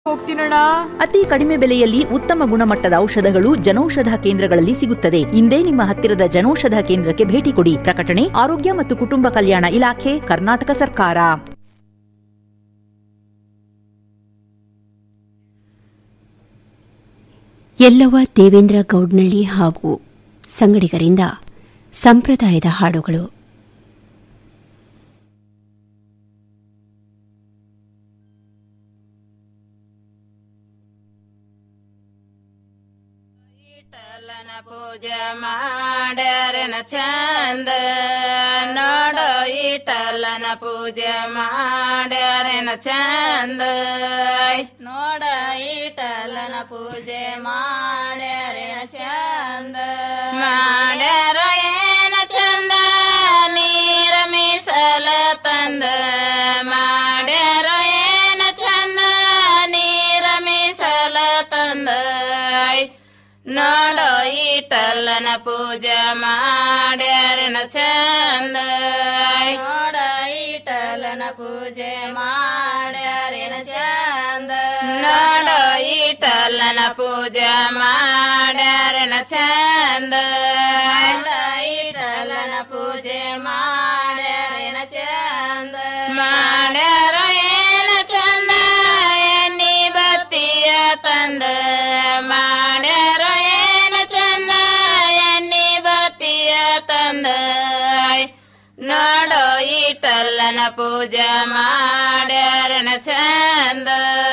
ಹೋಗ್ತೀನಣ್ಣ ಅತಿ ಕಡಿಮೆ ಬೆಲೆಯಲ್ಲಿ ಉತ್ತಮ ಗುಣಮಟ್ಟದ ಔಷಧಗಳು ಜನೌಷಧ ಕೇಂದ್ರಗಳಲ್ಲಿ ಸಿಗುತ್ತದೆ ಇಂದೇ ನಿಮ್ಮ ಹತ್ತಿರದ ಜನೌಷಧ ಕೇಂದ್ರಕ್ಕೆ ಭೇಟಿ ಕೊಡಿ ಪ್ರಕಟಣೆ ಆರೋಗ್ಯ ಮತ್ತು ಕುಟುಂಬ ಕಲ್ಯಾಣ ಇಲಾಖೆ ಕರ್ನಾಟಕ ಸರ್ಕಾರ ಎಲ್ಲವ ದೇವೇಂದ್ರ ಗೌಡ್ನಳ್ಳಿ ಹಾಗೂ ಸಂಗಡಿಗರಿಂದ ಸಂಪ್ರದಾಯದ ಹಾಡುಗಳು ಇಟಲನ ಪೂಜೆ ಮಾಡ್ಯಾರನ ಚಂದ ನೋಡೋ ಇಟಲನ ಪೂಜೆ ಮಾಡ್ಯಾರನ ಚಂದ ನೋಡ ಇಟಲನ ಪೂಜೆ ಮಾಡ್ಯಾರನ ಚಂದ ಮಾಡ್ಯಾರ ಏನ ಚಂದ ನೀರ ಮೀಸಲ ತಂದ ಮಾಡ್ಯಾರ ಏನ ಚಂದ ನೀರ ಮೀಸಲ ತಂದ ನೋಡೋ ಈಟಲ್ಲನ ಪೂಜೆ ಮಾಡ್ಯಾರನ ಚಂದ ನೋಡ ಈಟಲ್ಲನ ಪೂಜೆ ಮಾಡ್ಯಾರನ ಚಂದ ನೋಡೋ ಈಟಲ್ಲನ ಪೂಜೆ ಮಾಡ್ಯಾರನ ಚಂದ ಈಟಲ್ಲನ ಪೂಜೆ ಮಾಡ್ಯಾರನ ಚಂದ ಮಾಡ್ಯಾರ ಏನ ಚಂದ ಎನ್ನಿ ಬತ್ತಿಯ ತಂದ ಮಾಡ್ಯಾರ ಏನ ಚಂದ ಎನ್ನಿ ಬತ್ತಿಯ ತಂದ ನೋಡೋ ಈಟಲ್ಲನ ಪೂಜೆ ಮಾಡ್ಯಾರನ ಚಂದ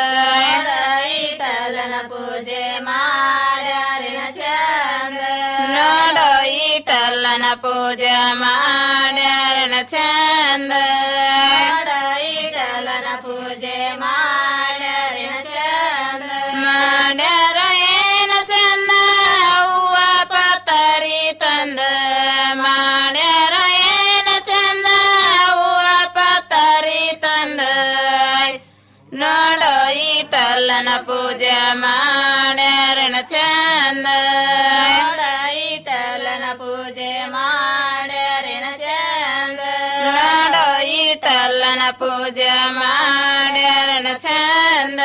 ಈಟಲ್ಲನ ಪೂಜೆ ಮಾಡ್ಯಾರನ ಚಂದ ನೋಡೋ ಈಟಲ್ಲನ ಪೂಜೆ ಮಾಡ್ಯಾರನ ಚಂದ ಈಟಲ್ಲನ ಪೂಜೆ ಮಾಡ್ಯಾರನ ಚಂದ ಮಾಡ್ಯಾರ ಏನ ಚಂದ ಹೂವ ಪತರಿ ತಂದ ಮಾಡ್ಯಾರ ಏನ ಚಂದ ಹೂವ ಪತರಿ ತಂದ ನೋಡೋ ಈಟಲ್ಲನ ಪೂಜೆ ಮಾಡ್ಯಾರನ ಚಂದ ಈಟಲ್ಲನ ಪೂಜೆ ಮಾಡ್ಯಾರನ ಚಂದ ನೋಡೋ ಈಟಲ್ಲನ ಪೂಜೆ ಮಾಡ್ಯಾರನ ಚಂದ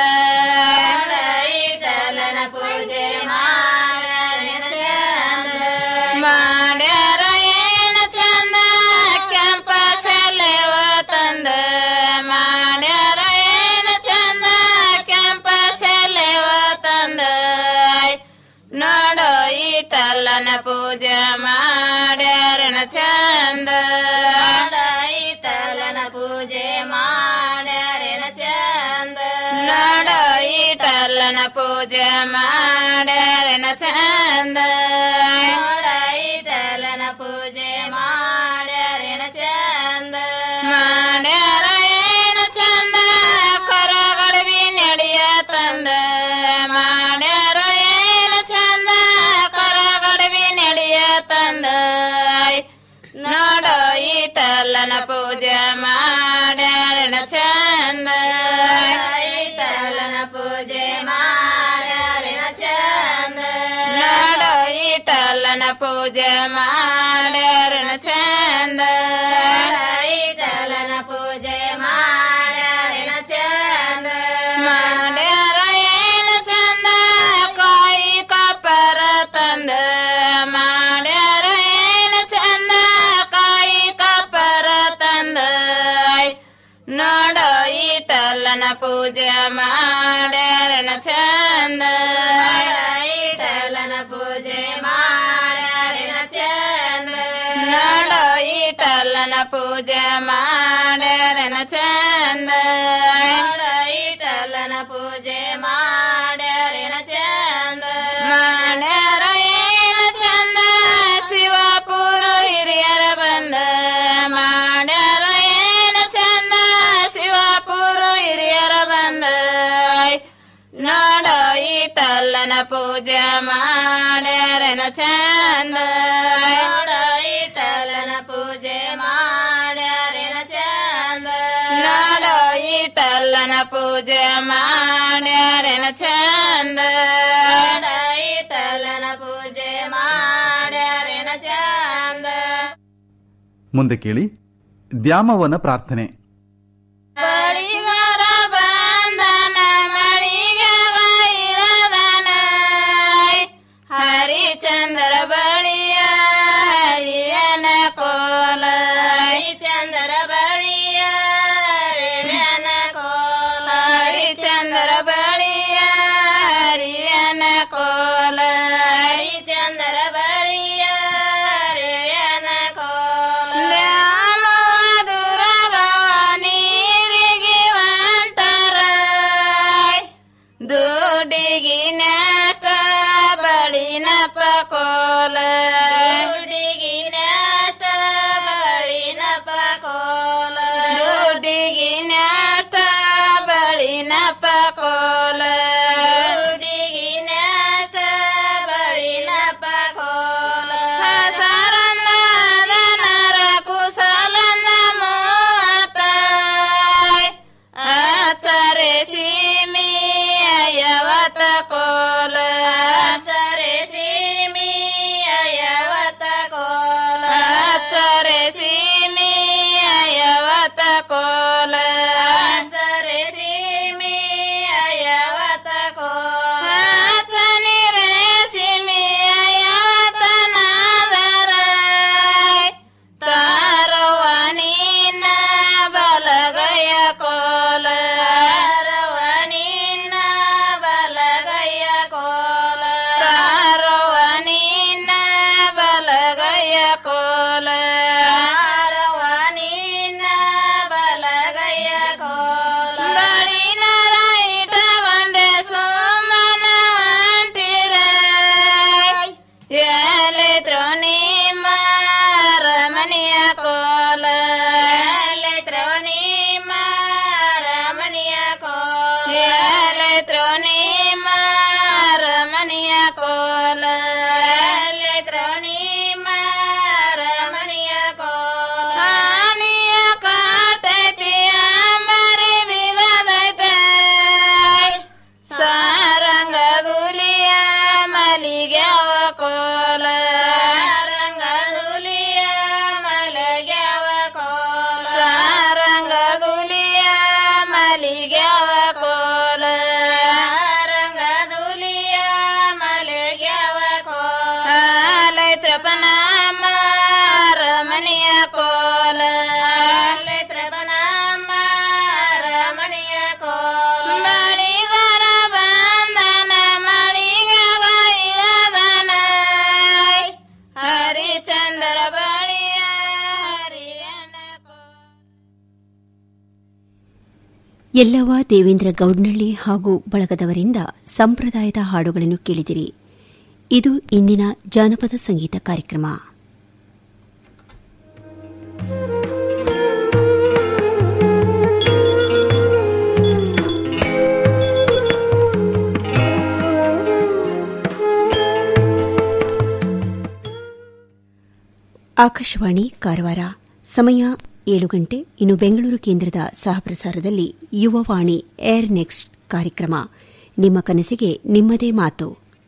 ಈಟಲ್ಲನ ಪೂಜೆ ಮಾಡ್ಯಾರನ ಚಂದ ಮಾಡ್ಯಾರ ಏನ ಚಂದ ಕೆಂಪ ಸೆಲೆವ ತಂದ ಮಾಡ್ಯಾರ ಏನ ಚಂದ ಕೆಂಪ ಸೆಲೆವ ತಂದ ನೋಡೋ ಈಟಲ್ಲನ ಪೂಜೆ ಮಾಡ್ಯಾರನ ಚಂದ ಈಟಲ್ಲನ ಪೂಜೆ ಮಾಡ್ಯಾರನ ಚಂದ ನೋಡೋ ಈಟಲ್ಲನ ಪೂಜೆ ಮಾಡ್ಯಾರನ ಚಂದ ಈಟಲ್ಲನ ಪೂಜೆ ಮಾಡ್ಯಾರನ ಚಂದ ಮಾಡ್ಯಾರ ಏನ ಚಂದ ಕರಗಡವಿ ನಡೆಯ ತಂದ ಮಾಡ್ಯಾರ ಏನ ಚಂದ ಕರಗಡವಿ ನಡೆಯ ತಂದ ನೋಡೋ ಈಟಲ್ಲನ ಪೂಜೆ ಮಾಡ್ಯಾರನ ಚಂದ ಈಟಲ್ಲನ ಪೂಜೆ ಮಾಡ್ಯಾರನ ಚಂದ ನೋಡೋ ಈಟಲ್ಲನ ಪೂಜೆ ಮಾಡ್ಯಾರನ ಚಂದ ಈಟಲ್ಲನ ಪೂಜೆ ಮಾಡ್ಯಾರನ ಚಂದ ಮಾಡ್ಯಾರ ಏನ ಚಂದ ಕಾಯಿ ಕಪ್ಪರ ತಂದ ಮಾಡ್ಯಾರ ಏನ ಚಂದ ಕಾಯಿ ಕಪ್ಪರ ತಂದ ನೋಡೋ ಈಟಲ್ಲನ ಪೂಜೆ ಮಾಡ್ಯಾರನ ಚಂದ ಈಟಲ್ಲನ ಪೂಜೆ ಮಾಡ್ಯಾರನ ಚಂದ ನೋಡೋ ಈಟಲ್ಲನ ಪೂಜೆ ಮಾಡ್ಯಾರನ ಚಂದ ಈಟಲ್ಲನ ಪೂಜೆ ಮಾಡ್ಯಾರನ ಚಂದ ಮಾಡ್ಯಾರ ಏನ ಚಂದ ಶಿವಪುರ ಹಿರಿಯರ ಬಂದ ಮಾಡ್ಯಾರ ಏನ ಚಂದ ಶಿವಪುರ ಹಿರಿಯರ ಬಂದ ನೋಡೋ ಈಟಲ್ಲನ ಪೂಜೆ ಮಾಡ್ಯಾರನ ಚಂದ ನೋಡೋ ಈಟಲ್ಲನ ಪೂಜೆ ಮಾಡ್ಯಾರನ ಚಂದ ನೋಡೋ ಈಟಲ್ಲನ ಪೂಜೆ ಮಾಡ್ಯಾರನ ಚಂದ ಈಟಲ್ಲನ ಪೂಜೆ ಮಾಡ್ಯಾರನ ಚಂದ ಮುಂದೆ ಕೇಳಿ ದ್ಯಾಮವನ ಪ್ರಾರ್ಥನೆ ಬಳಿಗಾರ ಬಂದನ ಮಳಿಗೆ ದುಡಿಗಿನಷ್ಟ ಬಳಿನಪ್ಪ ಕೋಲ ದುಡಿಗಿನಷ್ಟ ಬಳಿನಪ್ಪ ಕೋಲ ದುಡಿಗಿನಷ್ಟ ಬಳಿನಪ್ಪ ಕೋಲ ದುಡಿಗಿನಷ್ಟ ಬಳಿನಪ್ಪ ಕೋಲ ಸರನ್ನದ ನರ ಕುಸಲನ್ನ ಮೂವತ್ತ ಆಚರೆ ಸೀಮಿ ಅಯವತ ಕೋಲ ಆಚರೆ ಸೀಮಿ ಅಯವತ ಕೋಲ ಆಚರೆ ಸೀಮಿ ಅಯವತ ಕೋಲ ಆಚರೆ ಸೀಮಿ ಅಯವತ ಕೋಲ ಆಚನಿರೆ ಸೀಮಿ ಅಯವತ ನಾದರ ತಾರವನಿನ ಬಲಗಯ ಕೋಲ ತಾರವನಿನ ಬಲಗಯ ಕೋಲ ತಾರವನಿನ ಬಲಗಯ ಕೋಲ ತಾರವನಿನ ಬಲಗಯ ಕೋಲ ಬಳಿನ ಇಟಗೊಂಡೆ ಸುಮ್ಮನ ಅಂಟಿರ ಎಲೆ ದ್ರೋಣಿ ಮಾರಮನಿಯ ಕೋಲ ಎಲೆ ದ್ರೋಣಿ ಮಾರಮನಿಯ ಕೋಲ ಎಲೆ ದ್ರೋಣಿ ಮಾರಮನಿಯ ಕೋಲ ಎಲೆ ದ್ರೋಣಿ ಮಾರಮನಿಯ ಕೋಲ ಹಾನಿಯ ಕಾಟೈತಿ ಅಂಬರಿ ಬಿಗದೈತೆ ಸಾರಂಗದುಲಿಯ ಮಲಿಗ್ಯಾವ ಕೋಲ ಸಾರಂಗದುಲಿಯ ಮಲಗ್ಯಾವ ಕೋಲ ಸಾರಂಗದುಲಿಯ ಮಲಿಗ್ಯಾವ ಕೋಲ ಸಾರಂಗದುಲಿಯ ಮಲಗ್ಯಾವ ಕೋಲ ಲೈತ್ರಪನ ಮಾರಮನಿಯ ಕೋಲ ಲೈತ್ರಪನ ಮಾರಮನಿಯ ಕೋಲ ಮಳಿಗರ ಬಂದನ ಮಳಿಗವ ಇಳದನ ಹರಿಚಂದ್ರ ಬಳಿಯ ಹರಿಯನ ಕೋಲ ಎಲ್ಲವ ದೇವೇಂದ್ರ ಗೌಡ್ನಳ್ಳಿ ಹಾಗೂ ಬಳಗದವರಿಂದ ಸಂಪ್ರದಾಯದ ಹಾಡುಗಳನ್ನು ಕೇಳಿದಿರಿ ಇದು ಇಂದಿನ ಜಾನಪದ ಸಂಗೀತ ಕಾರ್ಯಕ್ರಮ ಆಕಾಶವಾಣಿ ಕಾರವಾರ ಸಮಯ ಏಳು ಗಂಟೆ ಇನ್ನು ಬೆಂಗಳೂರು ಕೇಂದ್ರದ ಸಹಪ್ರಸಾರದಲ್ಲಿ ಯುವವಾಣಿ ಏರ್ ನೆಕ್ಸ್ಟ್ ಕಾರ್ಯಕ್ರಮ ನಿಮ್ಮ ಕನಸಿಗೆ ನಿಮ್ಮದೇ ಮಾತು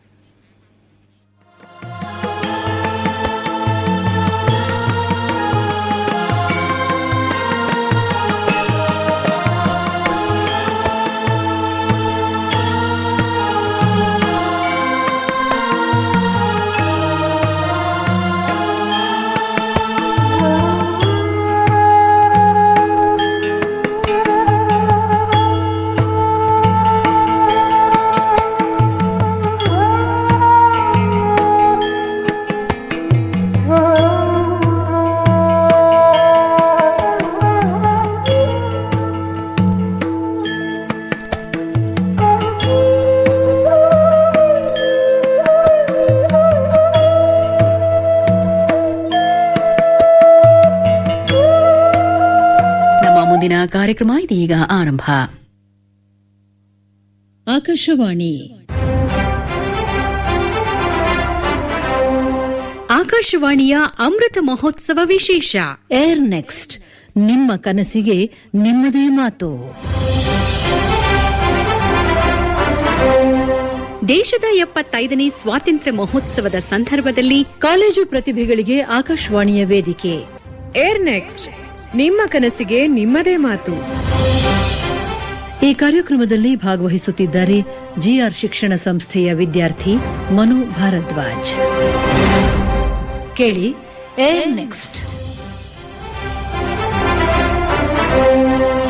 ನಮ್ಮ ಮುಂದಿನ ಕಾರ್ಯಕ್ರಮ ಇದೀಗ ಆರಂಭ ಆಕಾಶವಾಣಿ ಆಕಾಶವಾಣಿಯ ಅಮೃತ ಮಹೋತ್ಸವ ವಿಶೇಷ ಏರ್ ನೆಕ್ಸ್ಟ್ ನಿಮ್ಮ ಕನಸಿಗೆ ನಿಮ್ಮದೇ ಮಾತು ದೇಶದ ಎಪ್ಪತ್ತೈದನೇ ಸ್ವಾತಂತ್ರ್ಯ ಮಹೋತ್ಸವದ ಸಂದರ್ಭದಲ್ಲಿ ಕಾಲೇಜು ಪ್ರತಿಭೆಗಳಿಗೆ ಆಕಾಶವಾಣಿಯ ವೇದಿಕೆ ಏರ್ ನೆಕ್ಸ್ಟ್ ನಿಮ್ಮ ಕನಸಿಗೆ ನಿಮ್ಮದೇ ಮಾತು ಈ ಕಾರ್ಯಕ್ರಮದಲ್ಲಿ ಭಾಗವಹಿಸುತ್ತಿದ್ದಾರೆ ಜಿಆರ್ ಶಿಕ್ಷಣ ಸಂಸ್ಥೆಯ ವಿದ್ಯಾರ್ಥಿ ಮನು ಭಾರದ್ವಾಜ್ ಕೇಳಿ ಏರ್ ನೆಕ್ಸ್ಟ್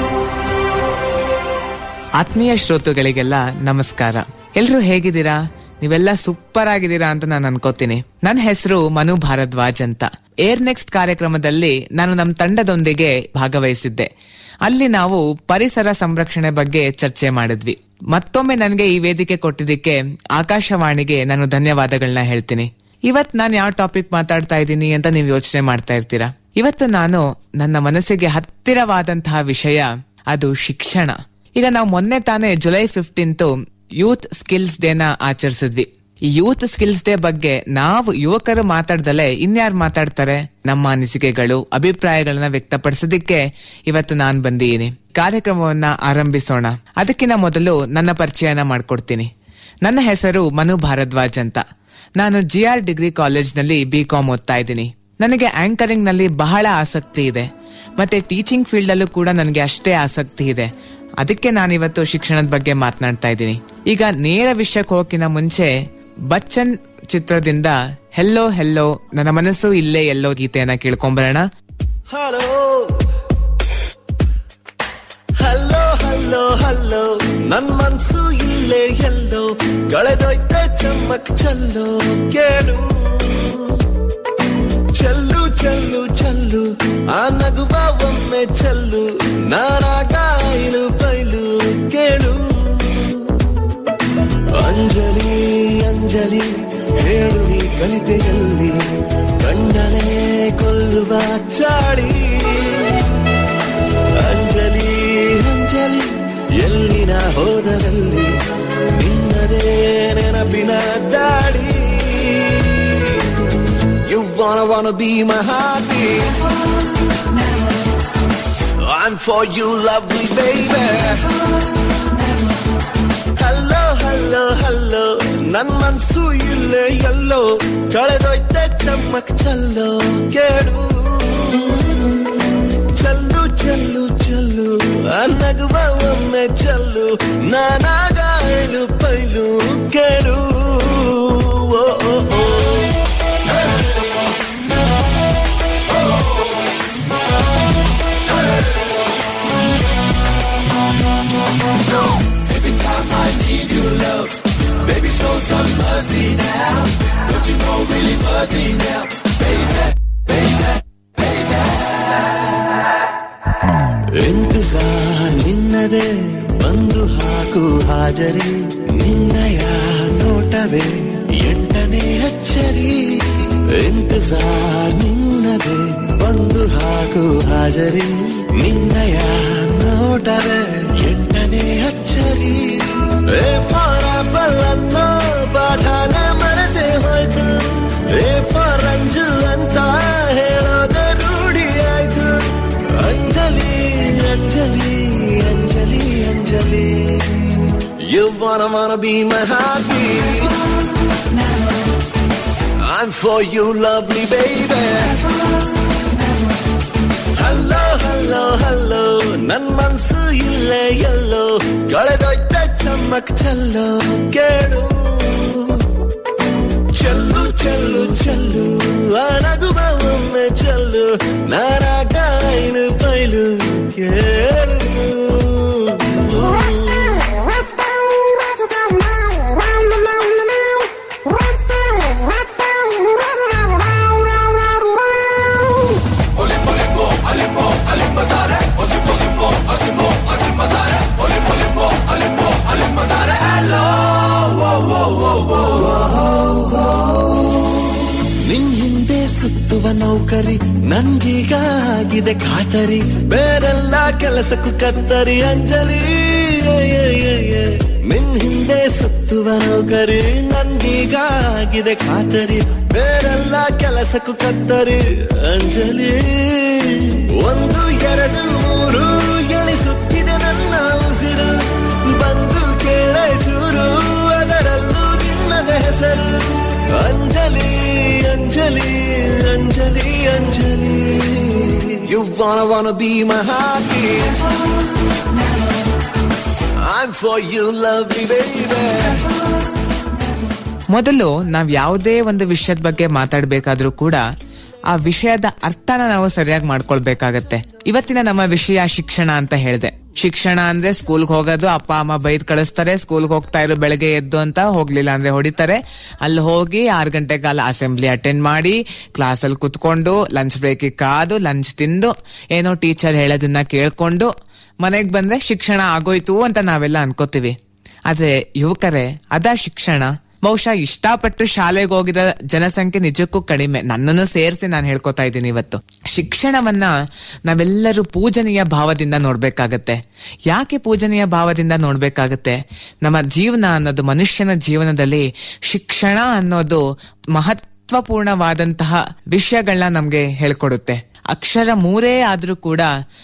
ಆತ್ಮೀಯ ಶ್ರೋತೃಗಳಿಗೆಲ್ಲ ನಮಸ್ಕಾರ ಎಲ್ರೂ ಹೇಗಿದ್ದೀರಾ ನೀವೆಲ್ಲ ಸೂಪರ್ ಆಗಿದ್ದೀರಾ ಅಂತ ನಾನು ಅನ್ಕೋತೀನಿ ನನ್ನ ಹೆಸರು ಮನು ಭಾರದ್ವಾಜ್ ಅಂತ ಏರ್ ನೆಕ್ಸ್ಟ್ ಕಾರ್ಯಕ್ರಮದಲ್ಲಿ ನಾನು ನಮ್ಮ ತಂಡದೊಂದಿಗೆ ಭಾಗವಹಿಸಿದ್ದೆ ಅಲ್ಲಿ ನಾವು ಪರಿಸರ ಸಂರಕ್ಷಣೆ ಬಗ್ಗೆ ಚರ್ಚೆ ಮಾಡಿದ್ವಿ ಮತ್ತೊಮ್ಮೆ ನನಗೆ ಈ ವೇದಿಕೆ ಕೊಟ್ಟಿದ್ದಕ್ಕೆ ಆಕಾಶವಾಣಿಗೆ ನಾನು ಧನ್ಯವಾದಗಳನ್ನ ಹೇಳ್ತೀನಿ ಇವತ್ ನಾನು ಯಾವ ಟಾಪಿಕ್ ಮಾತಾಡ್ತಾ ಇದ್ದೀನಿ ಅಂತ ನೀವು ಯೋಚನೆ ಮಾಡ್ತಾ ಇರ್ತೀರಾ ಇವತ್ತು ನಾನು ನನ್ನ ಮನಸ್ಸಿಗೆ ಹತ್ತಿರವಾದಂತಹ ವಿಷಯ ಅದು ಶಿಕ್ಷಣ ಈಗ ನಾವು ಮೊನ್ನೆ ತಾನೇ ಜುಲೈ ಫಿಫ್ಟೀನ್ತ್ ಯೂತ್ ಸ್ಕಿಲ್ಸ್ ಡೇನ ಆಚರಿಸಿದ್ವಿ ಈ ಯೂತ್ ಸ್ಕಿಲ್ಸ್ ಡೇ ಬಗ್ಗೆ ನಾವು ಯುವಕರು ಮಾತಾಡ್ದಲೆ ಇನ್ಯಾರು ಮಾತಾಡ್ತಾರೆ ನಮ್ಮ ಅನಿಸಿಕೆಗಳು ಅಭಿಪ್ರಾಯಗಳನ್ನ ವ್ಯಕ್ತಪಡಿಸೋದಿಕ್ಕೆ ಇವತ್ತು ನಾನ್ ಬಂದಿದ್ದೀನಿ ಕಾರ್ಯಕ್ರಮವನ್ನ ಆರಂಭಿಸೋಣ ಅದಕ್ಕಿಂತ ಮೊದಲು ನನ್ನ ಪರಿಚಯನ ಮಾಡ್ಕೊಡ್ತೀನಿ ನನ್ನ ಹೆಸರು ಮನು ಭಾರದ್ವಾಜ್ ಅಂತ ನಾನು ಜಿ ಆರ್ ಡಿಗ್ರಿ ಕಾಲೇಜ್ನಲ್ಲಿ ಬಿ ಕಾಮ್ ಓದ್ತಾ ಇದ್ದೀನಿ ನನಗೆ ಆಂಕರಿಂಗ್ ನಲ್ಲಿ ಬಹಳ ಆಸಕ್ತಿ ಇದೆ ಮತ್ತೆ ಟೀಚಿಂಗ್ ಫೀಲ್ಡ್ ಅಲ್ಲೂ ಕೂಡ ನನಗೆ ಅಷ್ಟೇ ಆಸಕ್ತಿ ಇದೆ ಅದಕ್ಕೆ ನಾನಿವತ್ತು ಶಿಕ್ಷಣದ ಬಗ್ಗೆ ಮಾತನಾಡ್ತಾ ಇದ್ದೀನಿ ಈಗ ನೇರ ವಿಷಯಕ್ಕೆ ಹೋಗಿನ ಮುಂಚೆ ಬಚ್ಚನ್ ಚಿತ್ರದಿಂದ ಹೆಲ್ಲೋ ಹೆಲ್ಲೋ ನನ್ನ ಮನಸ್ಸು ಇಲ್ಲೇ ಎಲ್ಲೋ ಗೀತೆಯನ್ನ ಕೇಳ್ಕೊಂಬರೋಣ ಹಲೋ ಹಲೋ ಹಲೋ ಹಲೋ ನನ್ ಮನ್ಸು ಇಲ್ಲೇ ಎಲ್ಲೋ ಕಳೆದೋಯ್ತೆ ಚಮ್ಮಕ್ ಚಲ್ಲೋ ಕೇಳು ಚೆಲ್ಲು ಚೆಲ್ಲು ಚೆಲ್ಲು ಆ ನಗುವ ಒಮ್ಮೆ ಚೆಲ್ಲು ನಾನಾಗ ಇಲು ಬೈಲು ಕೇಳು ಅಂಜಲಿ ಅಂಜಲಿ ಹೇಳು ನೀ ಕಲಿತೆಯಲ್ಲಿ ಕಣ್ಣನೇ ಕೊಲ್ಲುವ ಚಾಡಿ ಅಂಜಲಿ ಅಂಜಲಿ ಎಲ್ಲಿನ ಹೋದರಲ್ಲಿ ನಿನ್ನದೇ ನೆನಪಿನ ದಾಡಿ You wanna wanna be my heartbeat I'm for you lovely baby hello hello hello ನನ್ ಮನ್ಸು ಇಲ್ಲೇ ಎಲ್ಲೋ ಕಳೆದೋಯ್ತೆ ಚಮ್ಮಕ್ ಚಲ್ಲೋ ಕೇಳು ಚಲ್ಲು ಚಲ್ಲು ಚಲ್ಲು ಆ ನಗುವ ಒಮ್ಮೆ ಚಲ್ಲು ನಾನಾಗ ಐಲು ಪೈಲು ಕೇಳು ಓ ಓ ಓ ಇಂತಜಾರ್ ನಿನ್ನದೇ ಬಂದು ಹಾಕು ಹಾಜರಿ ನಿನ್ನಯ ನೋಟವೇ ಎಂಟನೇ ಅಚ್ಚರಿ ಇಂತಜಾರ್ ನಿನ್ನದೇ ಬಂದು ಹಾಕು ಹಾಜರಿ ನಿನ್ನಯ ನೋಟವೇ ಎಂಟನೇ ಅಚ್ಚರಿ ಏ ಫಾರ್ ಆಪಲ್ ಅನ್ನೋ ಪಾಠನ ಮರೆತೆ ಹೋಯ್ತು ಏ ಫಾರ್ ರಂಜು ಅಂತ ಹೇಳೋದೆ ರೂಢಿ ಆಯ್ತು Anjali Anjali Anjali Anjali You wanna wanna be my heartbeat I'm for you lovely baby hello hello hello ನನ್ ಮನ್ಸು ಇಲ್ಲೇ ಎಲ್ಲೋ ಕಳೆದೋಯ್ತ ಚಮ್ಮಕ್ ಚಲ್ಲೋ ಕೇಳು ಚೆಲ್ಲು ಚೆಲ್ಲು ಚೆಲ್ಲು ಆ ನಗುವ ಒಮ್ಮೆ ಚೆಲ್ಲು ನಾನಾಗ ಐನು ಬೈಲು ಕೇಳು ನಿನ್ ಹಿಂದೆ ಸುತ್ತುವ ನೌಕರಿ ನನ್ಗೀಗ ಆಗಿದೆ ಖಾತರಿ ಬೇರೆಲ್ಲ ಕೆಲಸಕ್ಕೂ ಕತ್ತರಿ ಅಂಜಲಿ ಏ, ಏ, ಏ, ಏ. ನಿನ್ ಹಿಂದೆ ಸುತ್ತುವ ನೌಕರಿ ನನ್ಗೀಗ ಆಗಿದೆ ಖಾತರಿ ಬೇರೆಲ್ಲ ಕೆಲಸಕ್ಕೂ ಕತ್ತರಿ ಅಂಜಲಿ ಒಂದು ಎರಡು ಮೂರು ಎಣಿಸುತ್ತಿದೆ ನನ್ನ ಉಸಿರು ಬಂದು ಕೇಳ ಚೂರು ಅದರಲ್ಲೂ ನಿನ್ನದ ಹೆಸರು Anjali Anjali Anjali Anjali you wanna wanna be my heartbeat I'm for you lovely baby ಮೊದಲು ನಾವ್ ಯಾವುದೇ ಒಂದು ವಿಷಯದ ಬಗ್ಗೆ ಮಾತಾಡ್ಬೇಕಾದ್ರೂ ಕೂಡ ಆ ವಿಷಯದ ಅರ್ಥನ ನಾವು ಸರಿಯಾಗಿ ಮಾಡ್ಕೊಳ್ಬೇಕಾಗತ್ತೆ ಇವತ್ತಿನ ನಮ್ಮ ವಿಷಯ ಶಿಕ್ಷಣ ಅಂತ ಹೇಳಿದೆ ಶಿಕ್ಷಣ ಅಂದ್ರೆ ಸ್ಕೂಲ್ಗೆ ಹೋಗೋದು ಅಪ್ಪ ಅಮ್ಮ ಬೈದ್ ಕಳಿಸ್ತಾರೆ ಸ್ಕೂಲ್ಗೆ ಹೋಗ್ತಾ ಇರೋ ಬೆಳಗ್ಗೆ ಎದ್ದು ಅಂತ ಹೋಗ್ಲಿಲ್ಲ ಅಂದ್ರೆ ಹೊಡಿತಾರೆ ಅಲ್ಲಿ ಹೋಗಿ ಆರು ಗಂಟೆ ಕಾಲ ಅಸೆಂಬ್ಲಿ ಅಟೆಂಡ್ ಮಾಡಿ ಕ್ಲಾಸಲ್ಲಿ ಕುತ್ಕೊಂಡು ಲಂಚ್ ಬ್ರೇಕ್ ಕಾದು ಲಂಚ್ ತಿಂದು ಏನೋ ಟೀಚರ್ ಹೇಳೋದನ್ನ ಕೇಳ್ಕೊಂಡು ಮನೆಗ್ ಬಂದ್ರೆ ಶಿಕ್ಷಣ ಆಗೋಯ್ತು ಅಂತ ನಾವೆಲ್ಲ ಅನ್ಕೋತೀವಿ ಆದ್ರೆ ಯುವಕರೇ ಅದ ಶಿಕ್ಷಣ ಬಹುಶಃ ಇಷ್ಟಪಟ್ಟು ಶಾಲೆಗೆ ಹೋಗಿರೋ ಜನಸಂಖ್ಯೆ ನಿಜಕ್ಕೂ ಕಡಿಮೆ ನನ್ನನ್ನು ಸೇರಿಸಿ ನಾನು ಹೇಳ್ಕೊತಾ ಇದ್ದೀನಿ ಇವತ್ತು ಶಿಕ್ಷಣವನ್ನ ನಾವೆಲ್ಲರೂ ಪೂಜನೀಯ ಭಾವದಿಂದ ನೋಡ್ಬೇಕಾಗತ್ತೆ ಯಾಕೆ ಪೂಜನೀಯ ಭಾವದಿಂದ ನೋಡ್ಬೇಕಾಗತ್ತೆ ನಮ್ಮ ಜೀವನ ಅನ್ನೋದು ಮನುಷ್ಯನ ಜೀವನದಲ್ಲಿ ಶಿಕ್ಷಣ ಅನ್ನೋದು ಮಹತ್ವಪೂರ್ಣವಾದಂತಹ ವಿಷಯಗಳನ್ನ ನಮ್ಗೆ ಹೇಳ್ಕೊಡುತ್ತೆ ಅಕ್ಷರ ಮೂರೇ ಆದ್ರೂ ಕೂಡ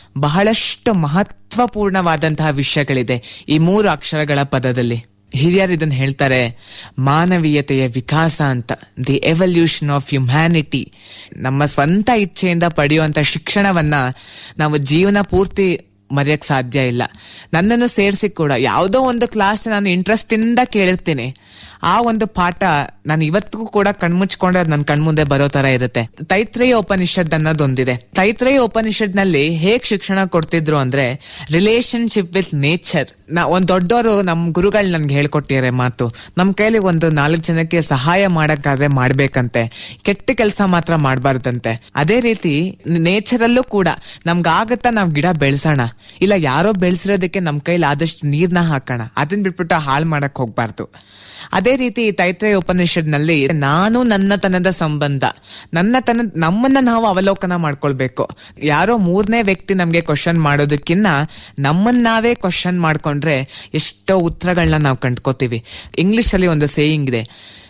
ಬಹಳಷ್ಟು ಮಹತ್ವಪೂರ್ಣವಾದಂತಹ ವಿಷಯಗಳಿದೆ ಈ ಮೂರು ಅಕ್ಷರಗಳ ಪದದಲ್ಲಿ ಹಿರಿಯರು ಇದನ್ನ ಹೇಳ್ತಾರೆ ಮಾನವೀಯತೆಯ ವಿಕಾಸ ಅಂತ ದಿ ಎವಲ್ಯೂಷನ್ ಆಫ್ ಹ್ಯುಮ್ಯಾನಿಟಿ ನಮ್ಮ ಸ್ವಂತ ಇಚ್ಛೆಯಿಂದ ಪಡೆಯುವಂತ ಶಿಕ್ಷಣವನ್ನ ನಾವು ಜೀವನ ಪೂರ್ತಿ ಮರೆಯಕ್ ಸಾಧ್ಯ ಇಲ್ಲ ನನ್ನನ್ನು ಸೇರಿಸಿ ಕೂಡ ಯಾವುದೋ ಒಂದು ಕ್ಲಾಸ್ ನಾನು ಇಂಟ್ರೆಸ್ಟ್ ಇಂದ ಕೇಳಿರ್ತೀನಿ ಆ ಒಂದು ಪಾಠ ನಾನು ಇವತ್ತಿಗೂ ಕೂಡ ಕಣ್ಮುಚ್ಕೊಂಡ್ರೆ ಅದು ನನ್ನ ಕಣ್ಮುಂದೆ ಬರೋ ತರ ಇರುತ್ತೆ ತೈತ್ರೇಯ ಉಪನಿಷತ್ ಅನ್ನೋದೊಂದಿದೆ ತೈತ್ರೇಯ ಉಪನಿಷತ್ ನಲ್ಲಿ ಹೇಗ್ ಶಿಕ್ಷಣ ಕೊಡ್ತಿದ್ರು ಅಂದ್ರೆ ರಿಲೇಶನ್ಶಿಪ್ ವಿತ್ ನೇಚರ್ ನಾ ಒಂದ್ ದೊಡ್ಡವರು ನಮ್ ಗುರುಗಳು ನನ್ಗೆ ಹೇಳ್ಕೊಟ್ಟಿದ್ದಾರೆ ಮಾತು ನಮ್ ಕೈಲಿ ಒಂದು ನಾಲ್ಕು ಜನಕ್ಕೆ ಸಹಾಯ ಮಾಡಕ್ಕಾದ್ರೆ ಮಾಡ್ಬೇಕಂತೆ ಕೆಟ್ಟ ಕೆಲಸ ಮಾತ್ರ ಮಾಡಬಾರ್ದಂತೆ ಅದೇ ರೀತಿ ನೇಚರ್ ಅಲ್ಲೂ ಕೂಡ ನಮ್ಗಾಗತ್ತಾ ನಾವ್ ಗಿಡ ಬೆಳೆಸೋಣ ಇಲ್ಲ ಯಾರೋ ಬೆಳೆಸಿರೋದಕ್ಕೆ ನಮ್ ಕೈಲಿ ಆದಷ್ಟು ನೀರ್ನ ಹಾಕೋಣ ಅದನ್ನ ಬಿಟ್ಬಿಟ್ಟು ಹಾಳು ಮಾಡಕ್ ಹೋಗ್ಬಾರ್ದು ಅದೇ ರೀತಿ ಈ ತೈತ್ರೇಯ ಉಪನಿಷತ್ನಲ್ಲಿ ನಾನು ನನ್ನತನದ ಸಂಬಂಧ ನನ್ನತನ ನಮ್ಮನ್ನ ನಾವು ಅವಲೋಕನ ಮಾಡ್ಕೊಳ್ಬೇಕು ಯಾರೋ ಮೂರನೇ ವ್ಯಕ್ತಿ ನಮ್ಗೆ ಕ್ವಶನ್ ಮಾಡೋದಕ್ಕಿನ್ನ ನಮ್ಮನ್ನ ನಾವೇ ಕ್ವಶನ್ ಮಾಡ್ಕೊಂಡ್ರೆ ಎಷ್ಟೋ ಉತ್ತರಗಳನ್ನ ನಾವು ಕಂಡ್ಕೋತೀವಿ ಇಂಗ್ಲಿಷ್ ಅಲ್ಲಿ ಒಂದು ಸೇಯಿಂಗ್ ಇದೆ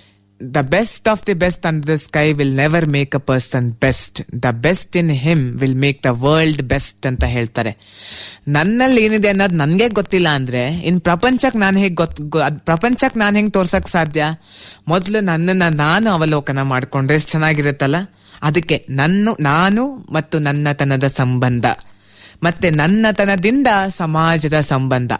the best of the best and the sky will never make a person best the best in him will make the world best ಅಂತ ಹೇಳ್ತಾರೆ ನನ್ನಲ್ಲಿ ಏನಿದೆ ಅನ್ನೋದು ನನ್ಗೆ ಗೊತ್ತಿಲ್ಲ ಅಂದ್ರೆ ಇನ್ ಪ್ರಪಂಚಕ್ ನಾನು ಹೇಗ್ ಗೊತ್ ಪ್ರಪಂಚಕ್ ನಾನು ಹೆಂಗ್ ತೋರ್ಸಕ್ ಸಾಧ್ಯ ಮೊದಲು ನನ್ನನ್ನ ನಾನು ಅವಲೋಕನ ಮಾಡ್ಕೊಂಡ್ರೆ ಎಷ್ಟು ಚೆನ್ನಾಗಿರುತ್ತಲ್ಲ ಅದಕ್ಕೆ ನನ್ನ ನಾನು ಮತ್ತು ನನ್ನತನದ ಸಂಬಂಧ ಮತ್ತೆ ನನ್ನತನದಿಂದ ಸಮಾಜದ ಸಂಬಂಧ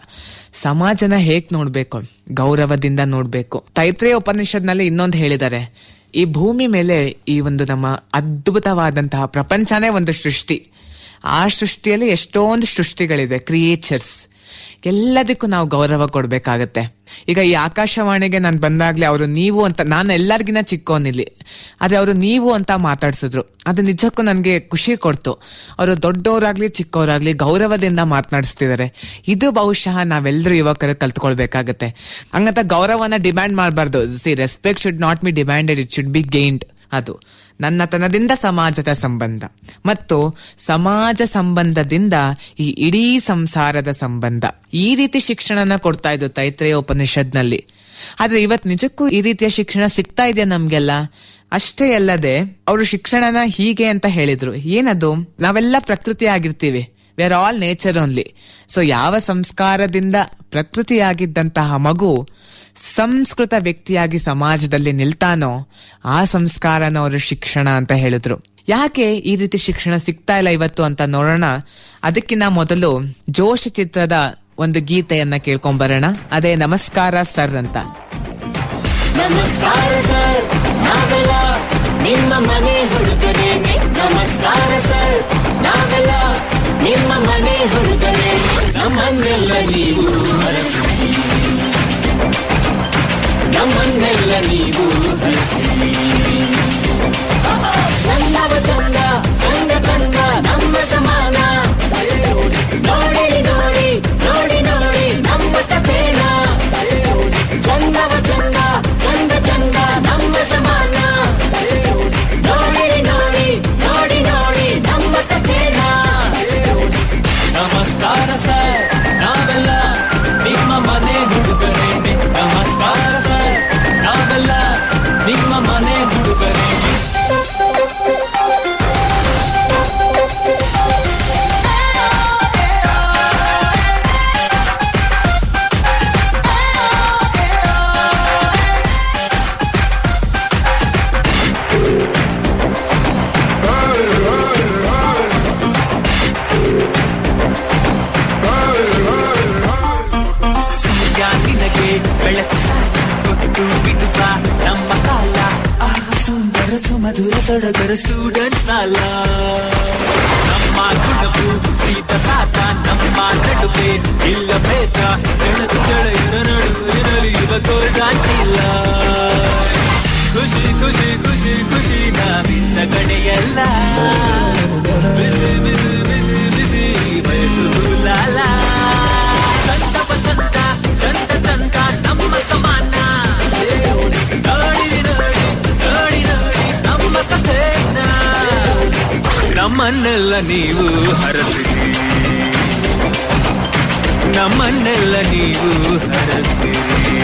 ಸಮಾಜನ ಹೇಗ್ ನೋಡ್ಬೇಕು ಗೌರವದಿಂದ ನೋಡ್ಬೇಕು ತೈತ್ರೇಯ ಉಪನಿಷತ್ನಲ್ಲಿ ಇನ್ನೊಂದು ಹೇಳಿದ್ದಾರೆ ಈ ಭೂಮಿ ಮೇಲೆ ಈ ಒಂದು ನಮ್ಮ ಅದ್ಭುತವಾದಂತಹ ಪ್ರಪಂಚನೇ ಒಂದು ಸೃಷ್ಟಿ ಆ ಸೃಷ್ಟಿಯಲ್ಲಿ ಎಷ್ಟೊಂದು ಸೃಷ್ಟಿಗಳಿದೆ ಕ್ರಿಯೇಚರ್ಸ್ ಎಲ್ಲದಕ್ಕೂ ನಾವು ಗೌರವ ಕೊಡ್ಬೇಕಾಗತ್ತೆ ಈಗ ಈ ಆಕಾಶವಾಣಿಗೆ ನಾನು ಬಂದಾಗ್ಲೇ ಅವರು ನೀವು ಅಂತ ನಾನು ಎಲ್ಲರಿಗಿನ ಚಿಕ್ಕೋನಿಲ್ಲಿ ಆದ್ರೆ ಅವರು ನೀವು ಅಂತ ಮಾತಾಡ್ಸಿದ್ರು ಅದು ನಿಜಕ್ಕೂ ನನಗೆ ಖುಷಿ ಕೊಡ್ತು ಅವರು ದೊಡ್ಡವರಾಗ್ಲಿ ಚಿಕ್ಕವರಾಗ್ಲಿ ಗೌರವದಿಂದ ಮಾತನಾಡಿಸ್ತಿದ್ದಾರೆ ಇದು ಬಹುಶಃ ನಾವೆಲ್ಲರೂ ಯುವಕರು ಕಲ್ತ್ಕೊಳ್ಬೇಕಾಗತ್ತೆ ಹಂಗಂತ ಗೌರವನ ಡಿಮ್ಯಾಂಡ್ ಮಾಡಬಾರ್ದು see respect should not be demanded it should be gained ಅದು ನನ್ನತನದಿಂದ ಸಮಾಜದ ಸಂಬಂಧ ಮತ್ತು ಸಮಾಜ ಸಂಬಂಧದಿಂದ ಈ ಇಡೀ ಸಂಸಾರದ ಸಂಬಂಧ ಈ ರೀತಿ ಶಿಕ್ಷಣನ ಕೊಡ್ತಾ ಇದ್ದು ತೈತ್ರೇಯ ಉಪನಿಷತ್ನಲ್ಲಿ ಆದ್ರೆ ಇವತ್ ನಿಜಕ್ಕೂ ಈ ರೀತಿಯ ಶಿಕ್ಷಣ ಸಿಗ್ತಾ ಇದೆಯಾ ನಮ್ಗೆಲ್ಲ ಅಷ್ಟೇ ಅಲ್ಲದೆ ಅವರು ಶಿಕ್ಷಣನ ಹೀಗೆ ಅಂತ ಹೇಳಿದ್ರು ಏನದು ನಾವೆಲ್ಲ ಪ್ರಕೃತಿ ಆಗಿರ್ತೀವಿ we are all nature only so ಯಾವ ಸಂಸ್ಕಾರದಿಂದ ಪ್ರಕೃತಿಯಾಗಿದ್ದಂತಹ ಮಗು ಸಂಸ್ಕೃತ ವ್ಯಕ್ತಿಯಾಗಿ ಸಮಾಜದಲ್ಲಿ ನಿಲ್ತಾನೋ ಆ ಸಂಸ್ಕಾರನ ಅವರು ಶಿಕ್ಷಣ ಅಂತ ಹೇಳಿದ್ರು ಯಾಕೆ ಈ ರೀತಿ ಶಿಕ್ಷಣ ಸಿಗ್ತಾ ಇಲ್ಲ ಇವತ್ತು ಅಂತ ನೋಡೋಣ ಅದಕ್ಕಿಂತ ಮೊದಲು ಜೋಶ ಚಿತ್ರದ ಒಂದು ಗೀತೆಯನ್ನ ಕೇಳ್ಕೊಂಬರೋಣ ಅದೇ ನಮಸ್ಕಾರ ಸರ್ ಅಂತ ನಮಸ್ಕಾರ ಸರ್ ನಾವೆಲ್ಲ ನಿಮ್ಮ ಮನೆ ಹುಡುಗರೇನೆ ನಮಸ್ಕಾರ ಸರ್ ನಾವೆಲ್ಲ ನಿಮ್ಮ ಮನೆ ಹುಡುಗರೇನೆ ನಮ್ಮನ್ನೆಲ್ಲ ನೀವು ಹರಸಿ ನಮ್ಮನ್ನೆಲ್ಲ ನೀವು ಹರಸಿ ಚಂದವ ಚಂದ ಚಂದ ಚಂದ ನಮ್ಮ ಸಮಾನ ನೋಡಿ ನೋಡಿ ನೋಡಿ ನೋಡಿ ನಮ್ಮ ತಪೇನ ಚಂದವ ಚಂದ ಚಂದ ಚಂದ ನಮ್ಮ ಸಮಾನ ನೋಡಿ ನೋಡಿ ನೋಡಿ ನೋಡಿ ನಮ್ಮ ತಪೇನ ನಮಸ್ಕಾರ ಸರ್ ನಾವೆಲ್ಲ ನಿಮ್ಮ ಮನೆ ಹುಡುಗರೇನೆ ನಮಸ್ಕಾರ ಸರ್ ನಾವೆಲ್ಲ ನಿಮ್ಮ ಮನೆ ಮಧುರ ಸಡಗರ ಸ್ಟೂಡೆಂಟ್ ಸಾಲ ನಮ್ಮ ಗುಣವು ಸೀತ ಸಾತ ನಮ್ಮ ನಡುವೆ ಇಲ್ಲ ಭೇದ ಬೆಳಕು ಗೆಳೆಯರ ನಡುವೆ ನಲಿಯುವ ಗೋಲ್ಡಾಂಟಿಲ್ಲ ಖುಷಿ ಖುಷಿ ಖುಷಿ ಖುಷಿ ನಾವಿದ್ದ ಕಡೆಯಲ್ಲ ಬಿಸಿ ಬಿಸಿ ಬಿಸಿ ಬಿಸಿ ಬಯಸುದು ಲಾಲ ಚಂದವ ಚಂದ ಚಂದ ಚಂದ ನಮ್ಮ ಸಮಾನ ನೋಡಿ ನೋಡಿ ನೋಡಿ ನೋಡಿ ನಮ್ಮ ಕಥೆನ ನಮ್ಮನ್ನೆಲ್ಲ ನೀವು ಹರಸಿರಿ ನಮ್ಮನ್ನೆಲ್ಲ ನೀವು ಹರಸಿರಿ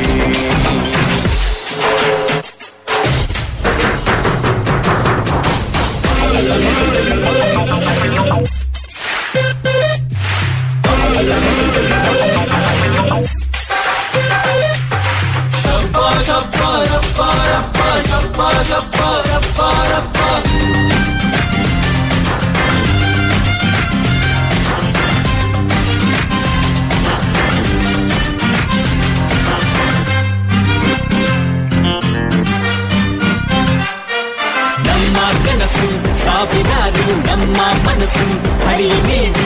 ನಮ್ಮ ಕನಸು ಸಾವಿರಾರು ನಮ್ಮ ಮನಸ್ಸು ಹಳಿ ನೀರು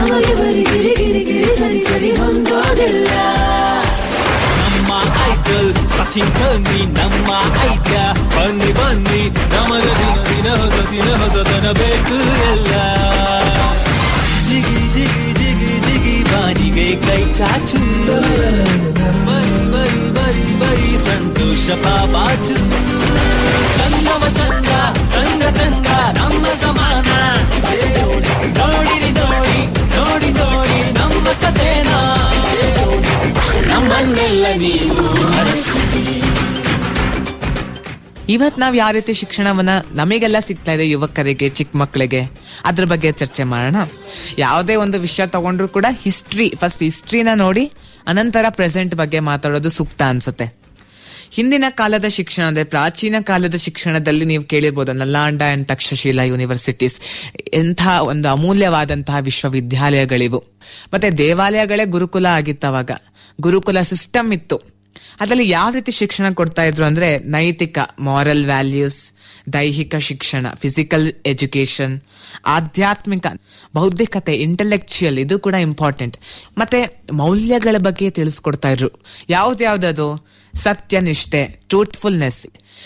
ನಮ್ಮ ಐಡಲ್ ಸಚಿನ್ ಧೋನಿ ನಮ್ಮ ಐಡ್ಯ ಬನ್ನಿ ಬನ್ನಿ ನಮಗ ದಿನ ದಿನ ಹೊಸ ದಿನ ಹೊಸತನ ಬೇಕು ಎಲ್ಲ ಜಿಗಿ ಜಿಗಿ ಜಿಗಿ ಜಿಗಿ ಬಾನಿಗೆ ಕೈ ಚಾಚು ಬರಿ ಬರಿ ಬರಿ ಬರಿ ಸಂತೋಷ ಪಾಪಾಚು ಚಂದವ ಚಂದ ಚಂದ ಚಂದ ನಮ್ಮ ಸಮಾನ ನೋಡಿರಿ ನೋಡಿ ನೋಡಿ ನೋಡಿ ನಮ್ಮ ಕಥೆನ ನಮ್ಮನ್ನೆಲ್ಲ ನೀವು ಹರಸಿರಿ ಇವತ್ ನಾವ್ ಯಾವ ರೀತಿ ಶಿಕ್ಷಣವನ್ನ ನಮಗೆಲ್ಲ ಸಿಗ್ತಾ ಇದೆ ಯುವಕರಿಗೆ ಚಿಕ್ಕ ಮಕ್ಕಳಿಗೆ ಅದ್ರ ಬಗ್ಗೆ ಚರ್ಚೆ ಮಾಡೋಣ ಯಾವುದೇ ಒಂದು ವಿಷಯ ತಗೊಂಡ್ರು ಕೂಡ ಹಿಸ್ಟ್ರಿ ಫಸ್ಟ್ ಹಿಸ್ಟ್ರಿನ ನೋಡಿ ಅನಂತರ ಪ್ರೆಸೆಂಟ್ ಬಗ್ಗೆ ಮಾತಾಡೋದು ಸೂಕ್ತ ಅನ್ಸುತ್ತೆ ಹಿಂದಿನ ಕಾಲದ ಶಿಕ್ಷಣ ಅಂದ್ರೆ ಪ್ರಾಚೀನ ಕಾಲದ ಶಿಕ್ಷಣದಲ್ಲಿ ನೀವು ಕೇಳಿರ್ಬೋದು ನಲ್ಲಾಂಡ ಅಂಡ್ ತಕ್ಷಶಿಲಾ ಯೂನಿವರ್ಸಿಟೀಸ್ ಎಂಥ ಒಂದು ಅಮೂಲ್ಯವಾದಂತಹ ವಿಶ್ವವಿದ್ಯಾಲಯಗಳಿವು ಮತ್ತೆ ದೇವಾಲಯಗಳೇ ಗುರುಕುಲ ಆಗಿತ್ತು ಅವಾಗ ಗುರುಕುಲ ಸಿಸ್ಟಮ್ ಇತ್ತು ಅದರಲ್ಲಿ ಯಾವ ರೀತಿ ಶಿಕ್ಷಣ ಕೊಡ್ತಾ ಇದ್ರು ಅಂದ್ರೆ ನೈತಿಕ ಮಾರಲ್ ವ್ಯಾಲ್ಯೂಸ್ ದೈಹಿಕ ಶಿಕ್ಷಣ ಫಿಸಿಕಲ್ ಎಜುಕೇಶನ್ ಆಧ್ಯಾತ್ಮಿಕ ಬೌದ್ಧಿಕತೆ ಇಂಟೆಲೆಕ್ಚುಯಲ್ ಇದು ಕೂಡ ಇಂಪಾರ್ಟೆಂಟ್ ಮತ್ತೆ ಮೌಲ್ಯಗಳ ಬಗ್ಗೆ ತಿಳಿಸ್ಕೊಡ್ತಾ ಇದ್ರು ಯಾವ್ದ್ಯಾವ್ದದು ಸತ್ಯನಿಷ್ಠೆ ಟ್ರೂತ್ಫುಲ್ನೆಸ್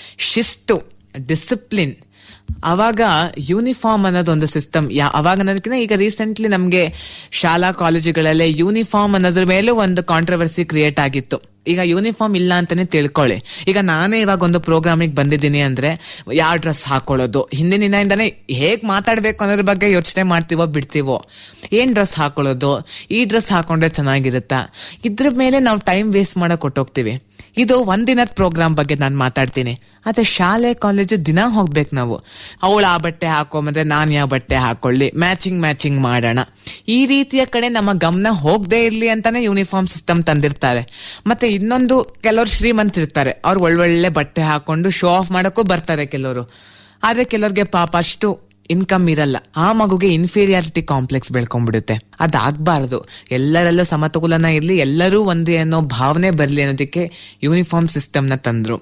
ಶಿಸ್ತು ಡಿಸಿಪ್ಲಿನ್ ಅವಾಗ ಯೂನಿಫಾರ್ಮ್ ಅನ್ನೋದು ಒಂದು ಸಿಸ್ಟಮ್ ಅವಾಗ ಅನ್ನೋದಕ್ಕಿಂತ ಈಗ ರೀಸೆಂಟ್ಲಿ ನಮಗೆ ಶಾಲಾ ಕಾಲೇಜುಗಳಲ್ಲೇ ಯೂನಿಫಾರ್ಮ್ ಅನ್ನೋದ್ರ ಮೇಲೂ ಒಂದು ಕಾಂಟ್ರವರ್ಸಿ ಕ್ರಿಯೇಟ್ ಆಗಿತ್ತು ಈಗ ಯೂನಿಫಾರ್ಮ್ ಇಲ್ಲ ಅಂತಾನೆ ತಿಳ್ಕೊಳ್ಳಿ ಈಗ ನಾನೇ ಇವಾಗ ಒಂದು ಪ್ರೋಗ್ರಾಮಿಗೆ ಬಂದಿದ್ದೀನಿ ಅಂದ್ರೆ ಯಾವ ಡ್ರೆಸ್ ಹಾಕೊಳ್ಳೋದು ಹಿಂದಿನ ದಿನದಿಂದಾನೇ ಹೇಗ್ ಮಾತಾಡ್ಬೇಕು ಅನ್ನೋದ್ರ ಬಗ್ಗೆ ಯೋಚನೆ ಮಾಡ್ತೀವೋ ಬಿಡ್ತೀವೋ ಏನ್ ಡ್ರೆಸ್ ಹಾಕೊಳ್ಳೋದು ಈ ಡ್ರೆಸ್ ಹಾಕೊಂಡ್ರೆ ಚೆನ್ನಾಗಿರುತ್ತಾ ಇದ್ರ ಮೇಲೆ ನಾವು ಟೈಮ್ ವೇಸ್ಟ್ ಮಾಡಕ್ ಕೊಟ್ಟೋಗ್ತೀವಿ ಇದು ಒಂದಿನದ ಪ್ರೋಗ್ರಾಮ್ ಬಗ್ಗೆ ನಾನು ಮಾತಾಡ್ತೀನಿ ಆದ್ರೆ ಶಾಲೆ ಕಾಲೇಜು ದಿನ ಹೋಗ್ಬೇಕು ನಾವು ಅವಳು ಆ ಬಟ್ಟೆ ಹಾಕೊಂಬಂದ್ರೆ ನಾನ್ ಯಾವ ಬಟ್ಟೆ ಹಾಕೊಳ್ಳಿ ಮ್ಯಾಚಿಂಗ್ ಮ್ಯಾಚಿಂಗ್ ಮಾಡೋಣ ಈ ರೀತಿಯ ಕಡೆ ನಮ್ಮ ಗಮನ ಹೋಗದೆ ಇರ್ಲಿ ಅಂತಾನೆ ಯೂನಿಫಾರ್ಮ್ ಸಿಸ್ಟಮ್ ತಂದಿರ್ತಾರೆ ಮತ್ತೆ ಇನ್ನೊಂದು ಕೆಲವರು ಶ್ರೀಮಂತರಿರ್ತಾರೆ ಅವ್ರು ಒಳ್ಳೊಳ್ಳೆ ಬಟ್ಟೆ ಹಾಕೊಂಡು ಶೋ ಆಫ್ ಮಾಡಕ್ಕೂ ಬರ್ತಾರೆ ಕೆಲವರು ಆದ್ರೆ ಕೆಲವ್ರಿಗೆ ಪಾಪ ಅಷ್ಟು ಇನ್ಕಮ್ ಇರಲ್ಲ ಆ ಮಗುಗೆ ಇನ್ಫೀರಿಯಾರಿಟಿ ಕಾಂಪ್ಲೆಕ್ಸ್ ಬೆಳ್ಕೊಂಡ್ಬಿಡುತ್ತೆ ಅದಾಗಬಾರದು ಎಲ್ಲರಲ್ಲೂ ಸಮತೋಲನ ಇರ್ಲಿ ಎಲ್ಲರೂ ಒಂದೇ ಅನ್ನೋ ಭಾವನೆ ಬರ್ಲಿ ಅನ್ನೋದಕ್ಕೆ ಯೂನಿಫಾರ್ಮ್ ಸಿಸ್ಟಮ್ ನ ತಂದ್ರು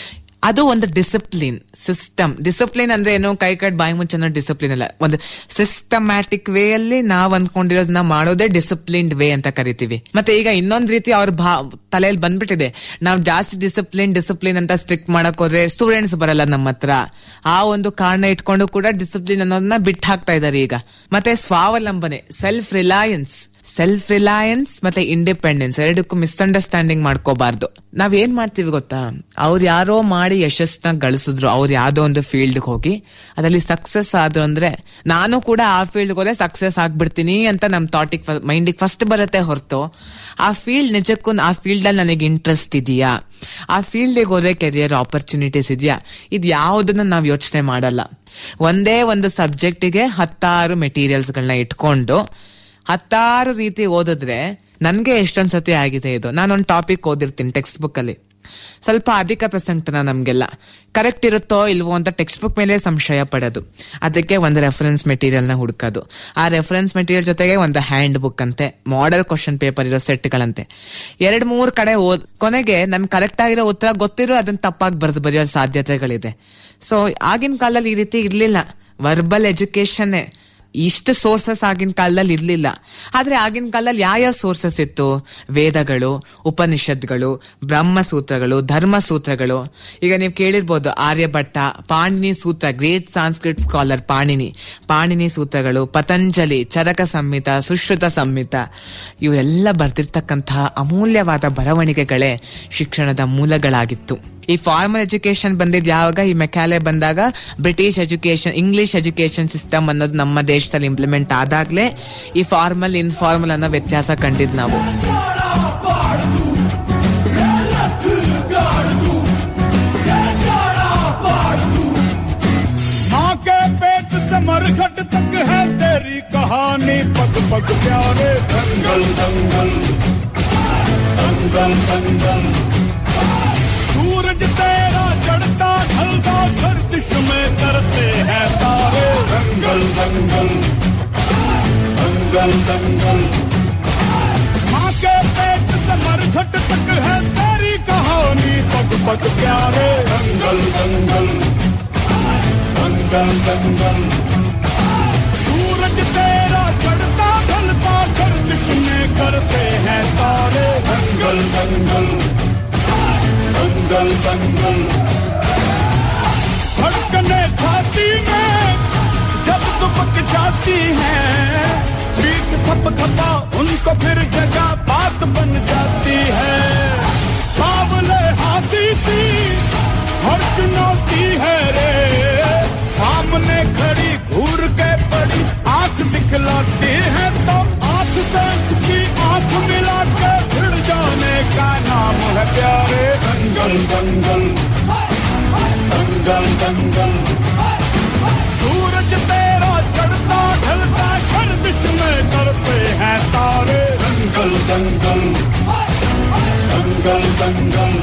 ಅದು ಒಂದು ಡಿಸಿಪ್ಲಿನ್ ಸಿಸ್ಟಮ್ ಡಿಸಿಪ್ಲಿನ್ ಅಂದ್ರೆ ಏನು ಕೈ ಕಟ್ ಬಾಯಿ ಮುಚ್ಚ ಡಿಸಿಪ್ಲಿನ್ ಅಲ್ಲ ಒಂದು ಸಿಸ್ಟಮ್ಯಾಟಿಕ್ ವೇ ಅಲ್ಲಿ ನಾವ್ ಅನ್ಕೊಂಡಿರೋದನ್ನ ಮಾಡೋದೇ ಡಿಸಿಪ್ಲಿನ್ಡ್ ವೇ ಅಂತ ಕರಿತೀವಿ ಮತ್ತೆ ಈಗ ಇನ್ನೊಂದ್ ರೀತಿ ಅವ್ರ ಭಾ ತಲೆಯಲ್ಲಿ ಬಂದ್ಬಿಟ್ಟಿದೆ ನಾವ್ ಜಾಸ್ತಿ ಡಿಸಿಪ್ಲಿನ್ ಡಿಸಿಪ್ಲಿನ್ ಅಂತ ಸ್ಟ್ರಿಕ್ಟ್ ಮಾಡಕ್ ಹೋದ್ರೆ ಸ್ಟೂಡೆಂಟ್ಸ್ ಬರಲ್ಲ ನಮ್ಮ ಹತ್ರ ಆ ಒಂದು ಕಾರಣ ಇಟ್ಕೊಂಡು ಕೂಡ ಡಿಸಿಪ್ಲಿನ್ ಅನ್ನೋದನ್ನ ಬಿಟ್ಟು ಹಾಕ್ತಾ ಇದಾರೆ ಈಗ ಮತ್ತೆ ಸ್ವಾವಲಂಬನೆ ಸೆಲ್ಫ್ ರಿಲಯನ್ಸ್ ಸೆಲ್ಫ್ ರಿಲಯನ್ಸ್ ಮತ್ತೆ ಇಂಡಿಪೆಂಡೆನ್ಸ್ ಎರಡಕ್ಕೂ ಮಿಸ್ಅಂಡರ್ಸ್ಟ್ಯಾಂಡಿಂಗ್ ಮಾಡ್ಕೋಬಾರ್ದು ನಾವ್ ಏನ್ ಮಾಡ್ತೀವಿ ಗೊತ್ತಾ ಅವ್ರು ಯಾರೋ ಮಾಡಿ ಯಶಸ್ನ ಗಳಿಸಿದ್ರು ಅವ್ರು ಯಾವ್ದೋ ಒಂದು ಫೀಲ್ಡ್ ಹೋಗಿ ಅದರಲ್ಲಿ ಸಕ್ಸಸ್ ಆದ್ರು ಅಂದ್ರೆ ನಾನು ಕೂಡ ಆ ಫೀಲ್ಡ್ ಹೋದ್ರೆ ಸಕ್ಸಸ್ ಆಗ್ಬಿಡ್ತೀನಿ ಅಂತ ನಮ್ ಥಾಟಿಗೆ ಮೈಂಡಿಗೆ ಫಸ್ಟ್ ಬರುತ್ತೆ ಹೊರತು ಆ ಫೀಲ್ಡ್ ನಿಜಕ್ಕೂ ಆ ಫೀಲ್ಡ್ ಅಲ್ಲಿ ನನಗೆ ಇಂಟ್ರೆಸ್ಟ್ ಇದೆಯಾ ಆ ಫೀಲ್ಡಿಗೆ ಹೋದ್ರೆ ಕೆರಿಯರ್ ಆಪರ್ಚುನಿಟೀಸ್ ಇದೆಯಾ ಇದು ಯಾವುದನ್ನ ನಾವು ಯೋಚನೆ ಮಾಡಲ್ಲ ಒಂದೇ ಒಂದು ಸಬ್ಜೆಕ್ಟಿಗೆ ಹತ್ತಾರು ಮೆಟೀರಿಯಲ್ಸ್ಗಳನ್ನ ಇಟ್ಕೊಂಡು ಹತ್ತಾರು ರೀತಿ ಓದಿದ್ರೆ ನನ್ಗೆ ಎಷ್ಟೊಂದ್ ಸತಿ ಆಗಿದೆ ಇದು ನಾನೊಂದು ಟಾಪಿಕ್ ಓದಿರ್ತೀನಿ ಟೆಕ್ಸ್ಟ್ ಬುಕ್ ಅಲ್ಲಿ ಸ್ವಲ್ಪ ಅಧಿಕ ಪ್ರಸಂಗತನ ನಮ್ಗೆಲ್ಲ ಕರೆಕ್ಟ್ ಇರುತ್ತೋ ಇಲ್ವೋ ಅಂತ ಟೆಕ್ಸ್ಟ್ ಬುಕ್ ಮೇಲೆ ಸಂಶಯ ಪಡೋದು ಅದಕ್ಕೆ ಒಂದು ರೆಫರೆನ್ಸ್ ಮೆಟೀರಿಯಲ್ ನ ಹುಡುಕೋದು ಆ ರೆಫರೆನ್ಸ್ ಮೆಟೀರಿಯಲ್ ಜೊತೆಗೆ ಒಂದು ಹ್ಯಾಂಡ್ ಬುಕ್ ಅಂತೆ ಮಾಡೆಲ್ ಕ್ವಶನ್ ಪೇಪರ್ ಇರೋ ಸೆಟ್ಗಳಂತೆ ಎರಡ್ ಮೂರ್ ಕಡೆ ಓದ್ ಕೊನೆಗೆ ನಮ್ಗೆ ಕರೆಕ್ಟ್ ಆಗಿರೋ ಉತ್ತರ ಗೊತ್ತಿರೋ ಅದನ್ನ ತಪ್ಪಾಗಿ ಬರೆದು ಬರೆಯೋ ಸಾಧ್ಯತೆಗಳಿದೆ ಸೊ ಆಗಿನ ಕಾಲದಲ್ಲಿ ಈ ರೀತಿ ಇರ್ಲಿಲ್ಲ ವರ್ಬಲ್ ಎಜುಕೇಶನ್ ಇಷ್ಟು ಸೋರ್ಸಸ್ ಆಗಿನ ಕಾಲದಲ್ಲಿ ಇರ್ಲಿಲ್ಲ ಆದ್ರೆ ಆಗಿನ ಕಾಲದಲ್ಲಿ ಯಾವ ಯಾವ ಸೋರ್ಸಸ್ ಇತ್ತು ವೇದಗಳು ಉಪನಿಷತ್ಗಳು ಬ್ರಹ್ಮಸೂತ್ರಗಳು ಧರ್ಮಸೂತ್ರಗಳು ಈಗ ನೀವು ಕೇಳಿರ್ಬೋದು ಆರ್ಯಭಟ್ಟ ಪಾಣಿನಿ ಸೂತ್ರ ಗ್ರೇಟ್ ಸಾಂಸ್ಕ್ರಿಟ್ ಸ್ಕಾಲರ್ ಪಾಣಿನಿ ಪಾಣಿನಿ ಸೂತ್ರಗಳು ಪತಂಜಲಿ ಚರಕ ಸಂಹಿತ ಸುಶ್ರುತ ಸಂಹಿತ ಇವೆಲ್ಲ ಬರ್ತಿರ್ತಕ್ಕಂತಹ ಅಮೂಲ್ಯವಾದ ಬರವಣಿಗೆಗಳೇ ಶಿಕ್ಷಣದ ಮೂಲಗಳಾಗಿತ್ತು ಈ ಫಾರ್ಮಲ್ ಎಜುಕೇಶನ್ ಬಂದಿದ್ ಯಾವಾಗ ಈ ಮೆಕ್ಯಾಲೆ ಬಂದಾಗ British education English education system ಅನ್ನೋದು ನಮ್ಮ ದೇಶದಲ್ಲಿ ಇಂಪ್ಲಿಮೆಂಟ್ ಆದಾಗ್ಲೇ ಈ ಫಾರ್ಮಲ್ ಇನ್ಫಾರ್ಮಲ್ ಅನ್ನೋ ವ್ಯತ್ಯಾಸ ಕಂಡಿದ್ ನಾವು माँ के पेट से मरघट तक है तेरी कहानी पग पग प्यारे दंगल दंगल दंगल दंगल सूरज तेरा चढ़ता ढलता गर्दिश में करते हैं तारे दंगल दंगल दंगल दंगल माँ के पेट से मरघट तक है तेरी कहानी पग पग प्यारे दंगल दंगल दंगल दंगल सूरज तेरा चढ़ता ढलता गर्दिश में करते हैं तारे दंगल दंगल दंगल दंगल धड़कने छाती में जब दुपक जाती है पीठ थप थपा उनको फिर जगह बात बन जाती है बावले हाथी सी हर चुनौती है रे सामने खड़ी घूर के पड़ी आंख दिखलाती है तो आंख से उसकी आंख मिला के भिड़ जाने का नाम है प्यारे दंगल दंगल दंगल दंगल सूरज तेरा चढ़ता ढलता गर्दिश में करते हैं तारे दंगल दंगल दंगल दंगल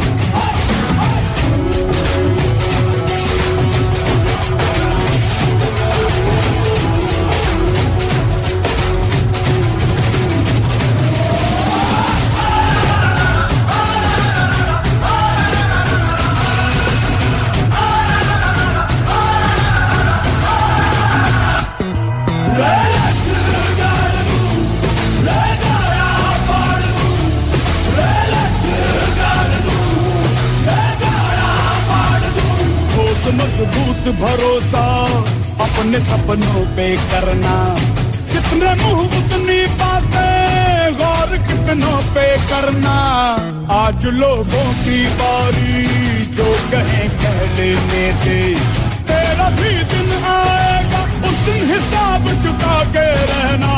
ठोस मजबूत भरोसा अपने सपनों पे करना जितने मुंह उतनी बातें गौर कितनों पे करना आज लोगों की बारी जो कहे कह लेने दे तेरा भी दिन आएगा उस दिन हिसाब चुका के रहना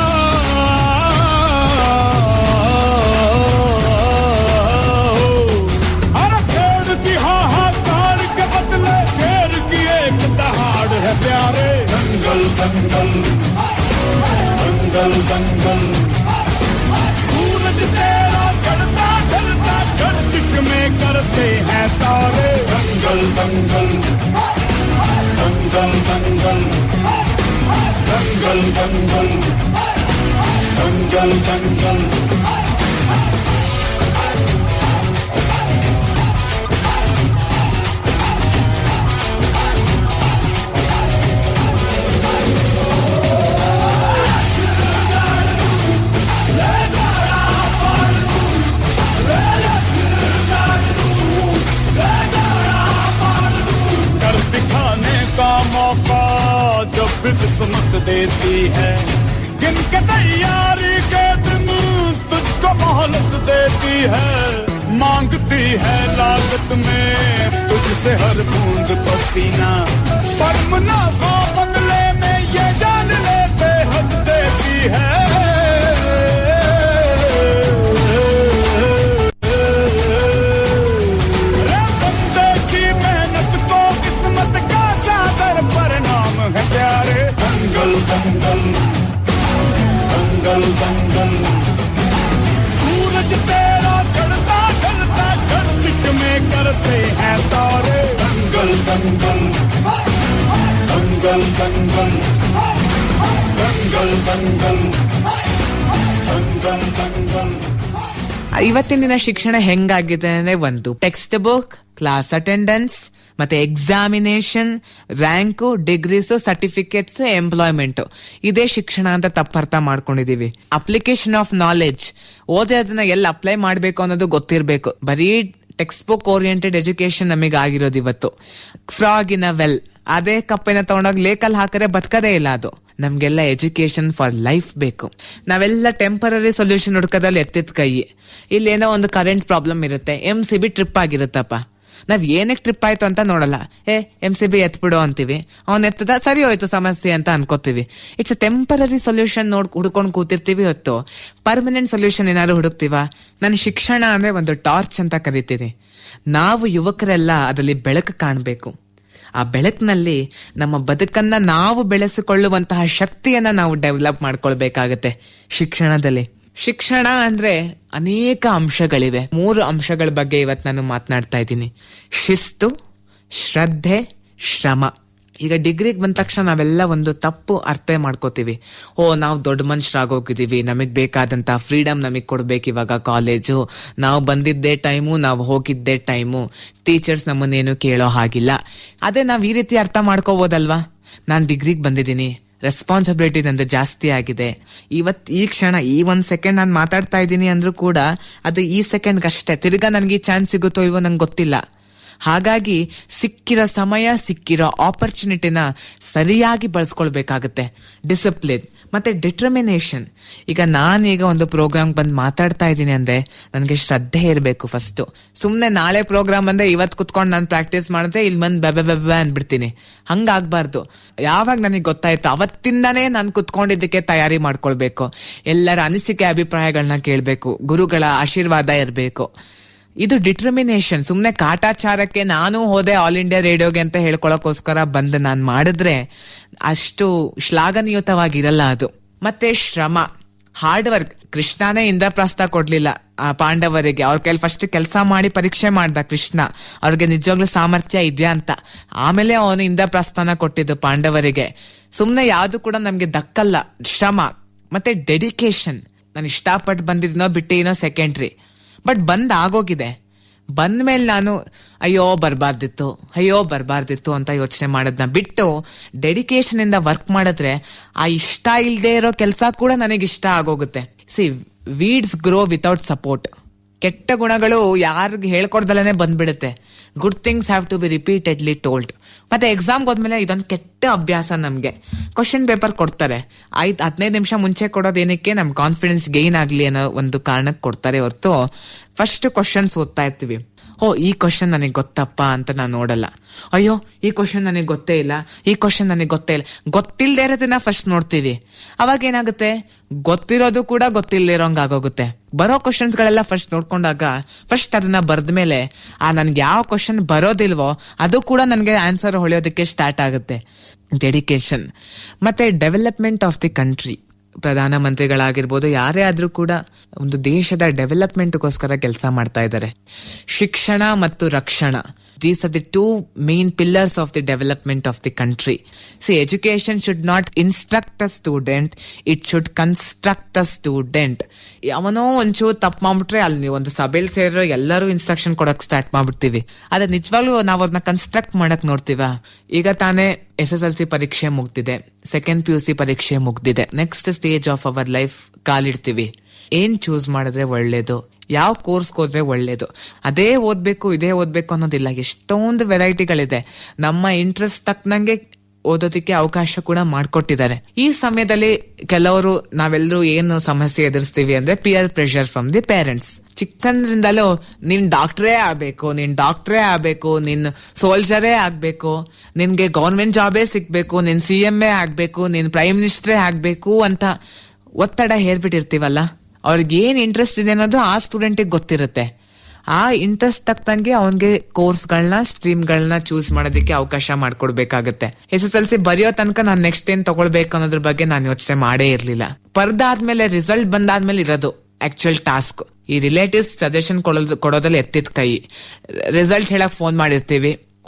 हर पेड़ की हाहाकार के बदले शेर की एक दहाड़ है प्यारे दंगल दंगल दंगल दंगल सूरज तेरा चढ़ता ढलता गर्दिश में करते हैं तारे दंगल दंगल दंगल दंगल दंगल दंगल दंगल दंगल कर दिखाने का मौका जब भी किस्मत देती है गिन के तैयारी के दिन तुझको मोहलत देती है मांगती है लागत में तुझसे हर बूंद पसीना पर मुनाफा बदले में ये जान लेते हद देती है बंदे की मेहनत को किस्मत का सागर परिणाम है प्यारे दंगल दंगल दंगल दंगल सूरज तेरा चढ़ता ढलता गर्दिश दंगल दंगल दंगल दंगल दंगल दंगल दंगल दंगल ಇವತ್ತಿನ ದಿನ ಶಿಕ್ಷಣ ಹೆಂಗಾಗಿದೆ ಅಂದ್ರೆ ಒಂದು ಟೆಕ್ಸ್ಟ್ ಬುಕ್ ಕ್ಲಾಸ್ ಅಟೆಂಡೆನ್ಸ್ ಮತ್ತೆ examination rank degrees certificates employment ಇದೇ ಶಿಕ್ಷಣ ಅಂತ ತಪ್ಪರ್ಥ ಮಾಡ್ಕೊಂಡಿದೀವಿ ಅಪ್ಲಿಕೇಶನ್ ಆಫ್ ನಾಲೆಡ್ಜ್ ಓದಿ ಅದನ್ನ ಎಲ್ಲಿ ಅಪ್ಲೈ ಮಾಡ್ಬೇಕು ಅನ್ನೋದು ಗೊತ್ತಿರ್ಬೇಕು ಬರೀ ಟೆಕ್ಸ್ಟ್ ಬುಕ್ ಓರಿಯೆಂಟೆಡ್ ಎಜುಕೇಶನ್ ನಮಗೆ ಆಗಿರೋದು ಇವತ್ತು ಫ್ರಾಗ್ ಇನ್ ಅ ವೆಲ್ ಅದೇ ಕಪ್ಪಿನ ತಗೊಂಡೋಗಿ ಲೇಕಲ್ ಹಾಕರೆ ಬದುಕದೇ ಇಲ್ಲ ಅದು ನಮ್ಗೆಲ್ಲ ಎಜುಕೇಶನ್ ಫಾರ್ ಲೈಫ್ ಬೇಕು ನಾವೆಲ್ಲ ಟೆಂಪರರಿ ಸೊಲ್ಯೂಷನ್ ಹುಡ್ಕೋದಲ್ಲಿ ಎತ್ತಿದ ಕೈ ಇಲ್ಲಿ ಏನೋ ಒಂದು ಕರೆಂಟ್ ಪ್ರಾಬ್ಲಮ್ ಇರುತ್ತೆ ಎಂ ಸಿ ಬಿ ಟ್ರಿಪ್ ಆಗಿರುತ್ತಪ್ಪ ನಾವ್ ಏನಕ್ಕೆ ಟ್ರಿಪ್ ಆಯ್ತು ಅಂತ ನೋಡಲ್ಲ ಏ ಎಂ ಸಿ ಬಿ ಎತ್ಬಿಡು ಅಂತೀವಿ ಅವ್ನ್ ಎತ್ತದ ಸರಿ ಹೋಯ್ತು ಸಮಸ್ಯೆ ಅಂತ ಅನ್ಕೋತೀವಿ ಇಟ್ಸ್ ಅ ಟೆಂಪರರಿ ಸೊಲ್ಯೂಷನ್ ನೋಡ್ ಹುಡ್ಕೊಂಡು ಕೂತಿರ್ತೀವಿ ಹೊತ್ತು ಪರ್ಮನೆಂಟ್ ಸೊಲ್ಯೂಷನ್ ಏನಾದ್ರು ಹುಡುಕ್ತಿವ ನನ್ನ ಶಿಕ್ಷಣ ಅಂದ್ರೆ ಒಂದು ಟಾರ್ಚ್ ಅಂತ ಕರಿತೀನಿ ನಾವು ಯುವಕರೆಲ್ಲ ಅದರಲ್ಲಿ ಬೆಳಕು ಕಾಣಬೇಕು ಆ ಬೆಳಕಿನಲ್ಲಿ ನಮ್ಮ ಬದುಕನ್ನ ನಾವು ಬೆಳೆಸಿಕೊಳ್ಳುವಂತಹ ಶಕ್ತಿಯನ್ನ ನಾವು ಡೆವಲಪ್ ಮಾಡ್ಕೊಳ್ಬೇಕಾಗತ್ತೆ ಶಿಕ್ಷಣದಲ್ಲಿ ಶಿಕ್ಷಣ ಅಂದ್ರೆ ಅನೇಕ ಅಂಶಗಳಿವೆ ಮೂರು ಅಂಶಗಳ ಬಗ್ಗೆ ಇವತ್ತು ನಾನು ಮಾತನಾಡ್ತಾ ಇದ್ದೀನಿ ಶಿಸ್ತು ಶ್ರದ್ಧೆ ಶ್ರಮ ಈಗ ಡಿಗ್ರಿಗೆ ಬಂದ ತಕ್ಷಣ ನಾವೆಲ್ಲ ಒಂದು ತಪ್ಪು ಅರ್ಥ ಮಾಡ್ಕೋತೀವಿ ಓ ನಾವು ದೊಡ್ಡ ಮನುಷ್ಯರಾಗೋಗಿದೀವಿ ನಮಗ್ ಬೇಕಾದಂತ ಫ್ರೀಡಮ್ ನಮಗ್ ಕೊಡ್ಬೇಕು ಇವಾಗ ಕಾಲೇಜು ನಾವು ಬಂದಿದ್ದೇ ಟೈಮು ನಾವು ಹೋಗಿದ್ದೇ ಟೈಮು ಟೀಚರ್ಸ್ ನಮ್ಮನ್ನೇನು ಕೇಳೋ ಹಾಗಿಲ್ಲ ಅದೇ ನಾವ್ ಈ ರೀತಿ ಅರ್ಥ ಮಾಡ್ಕೋಬೋದಲ್ವಾ ನಾನ್ ಡಿಗ್ರಿಗೆ ಬಂದಿದ್ದೀನಿ ರೆಸ್ಪಾನ್ಸಿಬಿಲಿಟಿ ನಂದು ಜಾಸ್ತಿ ಆಗಿದೆ ಇವತ್ ಈ ಕ್ಷಣ ಈ ಒಂದ್ ಸೆಕೆಂಡ್ ನಾನು ಮಾತಾಡ್ತಾ ಇದ್ದೀನಿ ಅಂದ್ರೂ ಕೂಡ ಅದು ಈ ಸೆಕೆಂಡ್ ಅಷ್ಟೇ ತಿರ್ಗಾ ನನ್ಗೆ ಈ ಚಾನ್ಸ್ ಸಿಗುತ್ತೋ ಇವೋ ನಂಗೆ ಗೊತ್ತಿಲ್ಲ ಹಾಗಾಗಿ ಸಿಕ್ಕಿರೋ ಸಮಯ ಸಿಕ್ಕಿರೋ ಆಪರ್ಚುನಿಟಿನ ಸರಿಯಾಗಿ ಬಳಸ್ಕೊಳ್ಬೇಕಾಗತ್ತೆ ಡಿಸಿಪ್ಲಿನ್ ಮತ್ತೆ ಡಿಟರ್ಮಿನೇಷನ್ ಈಗ ನಾನೀಗ ಒಂದು ಪ್ರೋಗ್ರಾಮ್ ಬಂದು ಮಾತಾಡ್ತಾ ಇದ್ದೀನಿ ಅಂದ್ರೆ ನನಗೆ ಶ್ರದ್ಧೆ ಇರಬೇಕು ಫಸ್ಟ್ ಸುಮ್ನೆ ನಾಳೆ ಪ್ರೋಗ್ರಾಮ್ ಅಂದ್ರೆ ಇವತ್ ಕುತ್ಕೊಂಡು ನಾನು ಪ್ರಾಕ್ಟೀಸ್ ಮಾಡಿದ್ರೆ ಇಲ್ಲಿ ಬಂದು ಬೆಬೆ ಬೆಬೆ ಅನ್ಬಿಡ್ತೀನಿ ಹಂಗಾಗ್ಬಾರ್ದು ಯಾವಾಗ ನನಗೆ ಗೊತ್ತಾಯ್ತು ಅವತ್ತಿಂದಾನೇ ನಾನು ಕುತ್ಕೊಂಡಿದ್ದಕ್ಕೆ ತಯಾರಿ ಮಾಡ್ಕೊಳ್ಬೇಕು ಎಲ್ಲರ ಅನಿಸಿಕೆ ಅಭಿಪ್ರಾಯಗಳನ್ನ ಕೇಳಬೇಕು ಗುರುಗಳ ಆಶೀರ್ವಾದ ಇರಬೇಕು ಇದು ಡಿಟರ್ಮಿನೇಷನ್ ಸುಮ್ನೆ ಕಾಟಾಚಾರಕ್ಕೆ ನಾನು ಹೋದೆ ಆಲ್ ಇಂಡಿಯಾ ರೇಡಿಯೋಗೆ ಅಂತ ಹೇಳ್ಕೊಳಕೋಸ್ಕರ ಬಂದು ನಾನು ಮಾಡಿದ್ರೆ ಅಷ್ಟು ಶ್ಲಾಘನೀಯತವಾಗಿರಲ್ಲ ಅದು ಮತ್ತೆ ಶ್ರಮ ಹಾರ್ಡ್ ವರ್ಕ್ ಕೃಷ್ಣನೇ ಇಂದ್ರಪ್ರಸ್ಥ ಕೊಡ್ಲಿಲ್ಲ ಆ ಪಾಂಡವರಿಗೆ ಅವ್ರ ಕೈಲಿ ಫಸ್ಟ್ ಕೆಲಸ ಮಾಡಿ ಪರೀಕ್ಷೆ ಮಾಡ್ದ ಕೃಷ್ಣ ಅವ್ರಿಗೆ ನಿಜವಾಗ್ಲೂ ಸಾಮರ್ಥ್ಯ ಇದೆಯಾ ಅಂತ ಆಮೇಲೆ ಅವನು ಇಂದ್ರಪ್ರಸ್ಥಾನ ಕೊಟ್ಟಿದ್ದು ಪಾಂಡವರಿಗೆ ಸುಮ್ನೆ ಯಾವ್ದು ಕೂಡ ನಮ್ಗೆ ದಕ್ಕಲ್ಲ ಶ್ರಮ ಮತ್ತೆ ಡೆಡಿಕೇಶನ್ ನಾನು ಇಷ್ಟಪಟ್ಟು ಬಂದಿದ್ದೀನೋ ಬಿಟ್ಟಿನೋ ಸೆಕೆಂಡ್ರಿ ಬಟ್ ಬಂದ್ ಆಗೋಗಿದೆ ಬಂದ ಮೇಲೆ ನಾನು ಅಯ್ಯೋ ಬರಬಾರ್ದಿತ್ತು ಅಯ್ಯೋ ಬರಬಾರ್ದಿತ್ತು ಅಂತ ಯೋಚನೆ ಮಾಡೋದನ್ನ ಬಿಟ್ಟು ಡೆಡಿಕೇಶನ್ ಇಂದ ವರ್ಕ್ ಮಾಡಿದ್ರೆ ಆ ಇಷ್ಟ ಇಲ್ದೇ ಇರೋ ಕೆಲಸ ಕೂಡ ನನಗೆ ಇಷ್ಟ ಆಗೋಗುತ್ತೆ see weeds grow without support ಕೆಟ್ಟ ಗುಣಗಳು ಯಾರಿಗೆ ಹೇಳ್ಕೊಡ್ದಲೇ ಬಂದ್ಬಿಡುತ್ತೆ good things have to be repeatedly told ಮತ್ತೆ ಎಕ್ಸಾಮ್ ಹೋದ್ಮೇಲೆ ಇದೊಂದು ಕೆಟ್ಟ ಅಭ್ಯಾಸ ನಮ್ಗೆ ಕ್ವಶನ್ ಪೇಪರ್ ಕೊಡ್ತಾರೆ ಆಯ್ತು ಹದಿನೈದು ನಿಮಿಷ ಮುಂಚೆ ಕೊಡೋದೇನಕ್ಕೆ ನಮ್ ಕಾನ್ಫಿಡೆನ್ಸ್ ಗೈನ್ ಆಗ್ಲಿ ಅನ್ನೋ ಒಂದು ಕಾರಣಕ್ಕೆ ಕೊಡ್ತಾರೆ ಹೊರತು ಫಸ್ಟ್ ಕ್ವಶನ್ಸ್ ಓದ್ತಾ ಇರ್ತೀವಿ ಓ ಈ ಕ್ವಶನ್ ನನಗೆ ಗೊತ್ತಪ್ಪ ಅಂತ ನಾನು ನೋಡಲ್ಲ ಅಯ್ಯೋ ಈ ಕ್ವಶನ್ ನನಗೆ ಗೊತ್ತೇ ಇಲ್ಲ ಈ ಕ್ವಶನ್ ನನಗೆ ಗೊತ್ತೇ ಇಲ್ಲ ಗೊತ್ತಿಲ್ಲದೆ ಇರೋದನ್ನ ಫಸ್ಟ್ ನೋಡ್ತೀವಿ ಅವಾಗ ಏನಾಗುತ್ತೆ ಗೊತ್ತಿರೋದು ಕೂಡ ಗೊತ್ತಿಲ್ಲದೆ ಇರೋಂಗ್ ಆಗೋಗುತ್ತೆ ಬರೋ ಕ್ವಶನ್ಸ್ ಗಳೆಲ್ಲ ಫಸ್ಟ್ ನೋಡ್ಕೊಂಡಾಗ ಫಸ್ಟ್ ಅದನ್ನ ಬರ್ದ ಮೇಲೆ ಆ ನನ್ಗೆ ಯಾವ ಕ್ವಶನ್ ಬರೋದಿಲ್ವೋ ಅದು ಕೂಡ ನನಗೆ ಆನ್ಸರ್ ಹೊಳೆಯೋದಕ್ಕೆ ಸ್ಟಾರ್ಟ್ ಆಗುತ್ತೆ ಡೆಡಿಕೇಶನ್ ಮತ್ತೆ ಡೆವಲಪ್ಮೆಂಟ್ ಆಫ್ ದಿ ಕಂಟ್ರಿ ಪ್ರಧಾನಮಂತ್ರಿಗಳಾಗಿರ್ಬೋದು ಯಾರೇ ಆದ್ರೂ ಕೂಡ ಒಂದು ದೇಶದ ಡೆವಲಪ್ಮೆಂಟ್ಗೋಸ್ಕರ ಕೆಲಸ ಮಾಡ್ತಾ ಇದ್ದಾರೆ ಶಿಕ್ಷಣ ಮತ್ತು ರಕ್ಷಣಾ these are the two main pillars of the development of the country see education should not instruct a student it should construct a student ಅವನೋ ಒಂಚೂರು ತಪ್ಪು ಮಾಡ್ಬಿಟ್ರೆ ಅಲ್ಲಿ ನೀವು ಒಂದು ಸಭೆಯಲ್ಲಿ ಸೇರೋ ಎಲ್ಲರೂ ಇನ್ಸ್ಟ್ರಕ್ಷನ್ ಕೊಡಕ್ ಸ್ಟಾರ್ಟ್ ಮಾಡ್ಬಿಡ್ತೀವಿ ಅದೇ ನಿಜವಾಗ್ಲೂ ನಾವು ಅದನ್ನ ಕನ್ಸ್ಟ್ರಕ್ಟ್ ಮಾಡಕ್ ನೋಡ್ತೀವ ಈಗ ತಾನೇ ಎಸ್ ಎಸ್ ಎಲ್ ಸಿ ಪರೀಕ್ಷೆ ಮುಗ್ದಿದೆ ಸೆಕೆಂಡ್ ಪಿ ಯು ಸಿ ಪರೀಕ್ಷೆ ಮುಗ್ದಿದೆ next stage of our life ಕಾಲಿಡ್ತೀವಿ ಏನ್ ಚೂಸ್ ಮಾಡಿದ್ರೆ ಒಳ್ಳೇದು ಯಾವ ಕೋರ್ಸ್ ಹೋದ್ರೆ ಒಳ್ಳೇದು ಅದೇ ಓದ್ಬೇಕು ಇದೇ ಓದ್ಬೇಕು ಅನ್ನೋದಿಲ್ಲ ಎಷ್ಟೊಂದು ವೆರೈಟಿಗಳಿದೆ ನಮ್ಮ ಇಂಟ್ರೆಸ್ಟ್ ತಕ್ಕನಂಗೆ ಓದೋದಕ್ಕೆ ಅವಕಾಶ ಕೂಡ ಮಾಡ್ಕೊಟ್ಟಿದ್ದಾರೆ ಈ ಸಮಯದಲ್ಲಿ ಕೆಲವರು ನಾವೆಲ್ಲರೂ ಏನು ಸಮಸ್ಯೆ ಎದುರಿಸ್ತೀವಿ ಅಂದ್ರೆ peer pressure from the parents ಚಿಕ್ಕಂದ್ರಿಂದಲೂ ನೀನ್ ಡಾಕ್ಟ್ರೇ ಆಗ್ಬೇಕು ನೀನ್ ಡಾಕ್ಟ್ರೇ ಆಗ್ಬೇಕು ನೀನ್ ಸೋಲ್ಜರೇ ಆಗ್ಬೇಕು ನಿನ್ಗೆ ಗೌರ್ಮೆಂಟ್ ಜಾಬೇ ಸಿಗ್ಬೇಕು ನೀನ್ ಸಿ ಎಂ ಎ ಆಗ್ಬೇಕು ನೀನ್ ಪ್ರೈಮ್ ಮಿನಿಸ್ಟ್ರೇ ಆಗ್ಬೇಕು ಅಂತ ಒತ್ತಡ ಹೇರ್ಬಿಟ್ಟಿರ್ತೀವಲ್ಲ ಅವ್ರಿಗೆ ಏನ್ ಇಂಟ್ರೆಸ್ಟ್ ಇದೆ ಅನ್ನೋದು ಆ ಸ್ಟೂಡೆಂಟಿಗೆ ಗೊತ್ತಿರುತ್ತೆ ಆ ಇಂಟ್ರೆಸ್ಟ್ ತಕ್ಕಂಗೆ ಅವನ್ಗೆ ಕೋರ್ಸ್ಗಳನ್ನ ಸ್ಟ್ರೀಮ್ಗಳನ್ನ ಚೂಸ್ ಮಾಡೋದಕ್ಕೆ ಅವಕಾಶ ಮಾಡ್ಕೊಡ್ಬೇಕಾಗತ್ತೆ ಎಸ್ ಎಸ್ ಎಲ್ ಸಿ ಬರೆಯೋ ತನಕ ನಾನು ನೆಕ್ಸ್ಟ್ ಏನ್ ತಗೊಳ್ಬೇಕು ಅನ್ನೋದ್ರ ಬಗ್ಗೆ ನಾನು ಯೋಚನೆ ಮಾಡೇ ಇರ್ಲಿಲ್ಲ ಪರ್ದಾದ್ಮೇಲೆ ರಿಸಲ್ಟ್ ಬಂದಾದ್ಮೇಲೆ ಇರೋದು ಆಕ್ಚುಯಲ್ ಟಾಸ್ಕ್ ಈ ರಿಲೇಟಿವ್ಸ್ ಸಜೆಷನ್ ಕೊಡೋದು ಕೊಡೋದ್ರಲ್ಲಿ ಎತ್ತಿದ ಕೈ ರಿಸಲ್ಟ್ ಹೇಳಕ್ ಫೋನ್ ಮಾಡಿರ್ತೀವಿ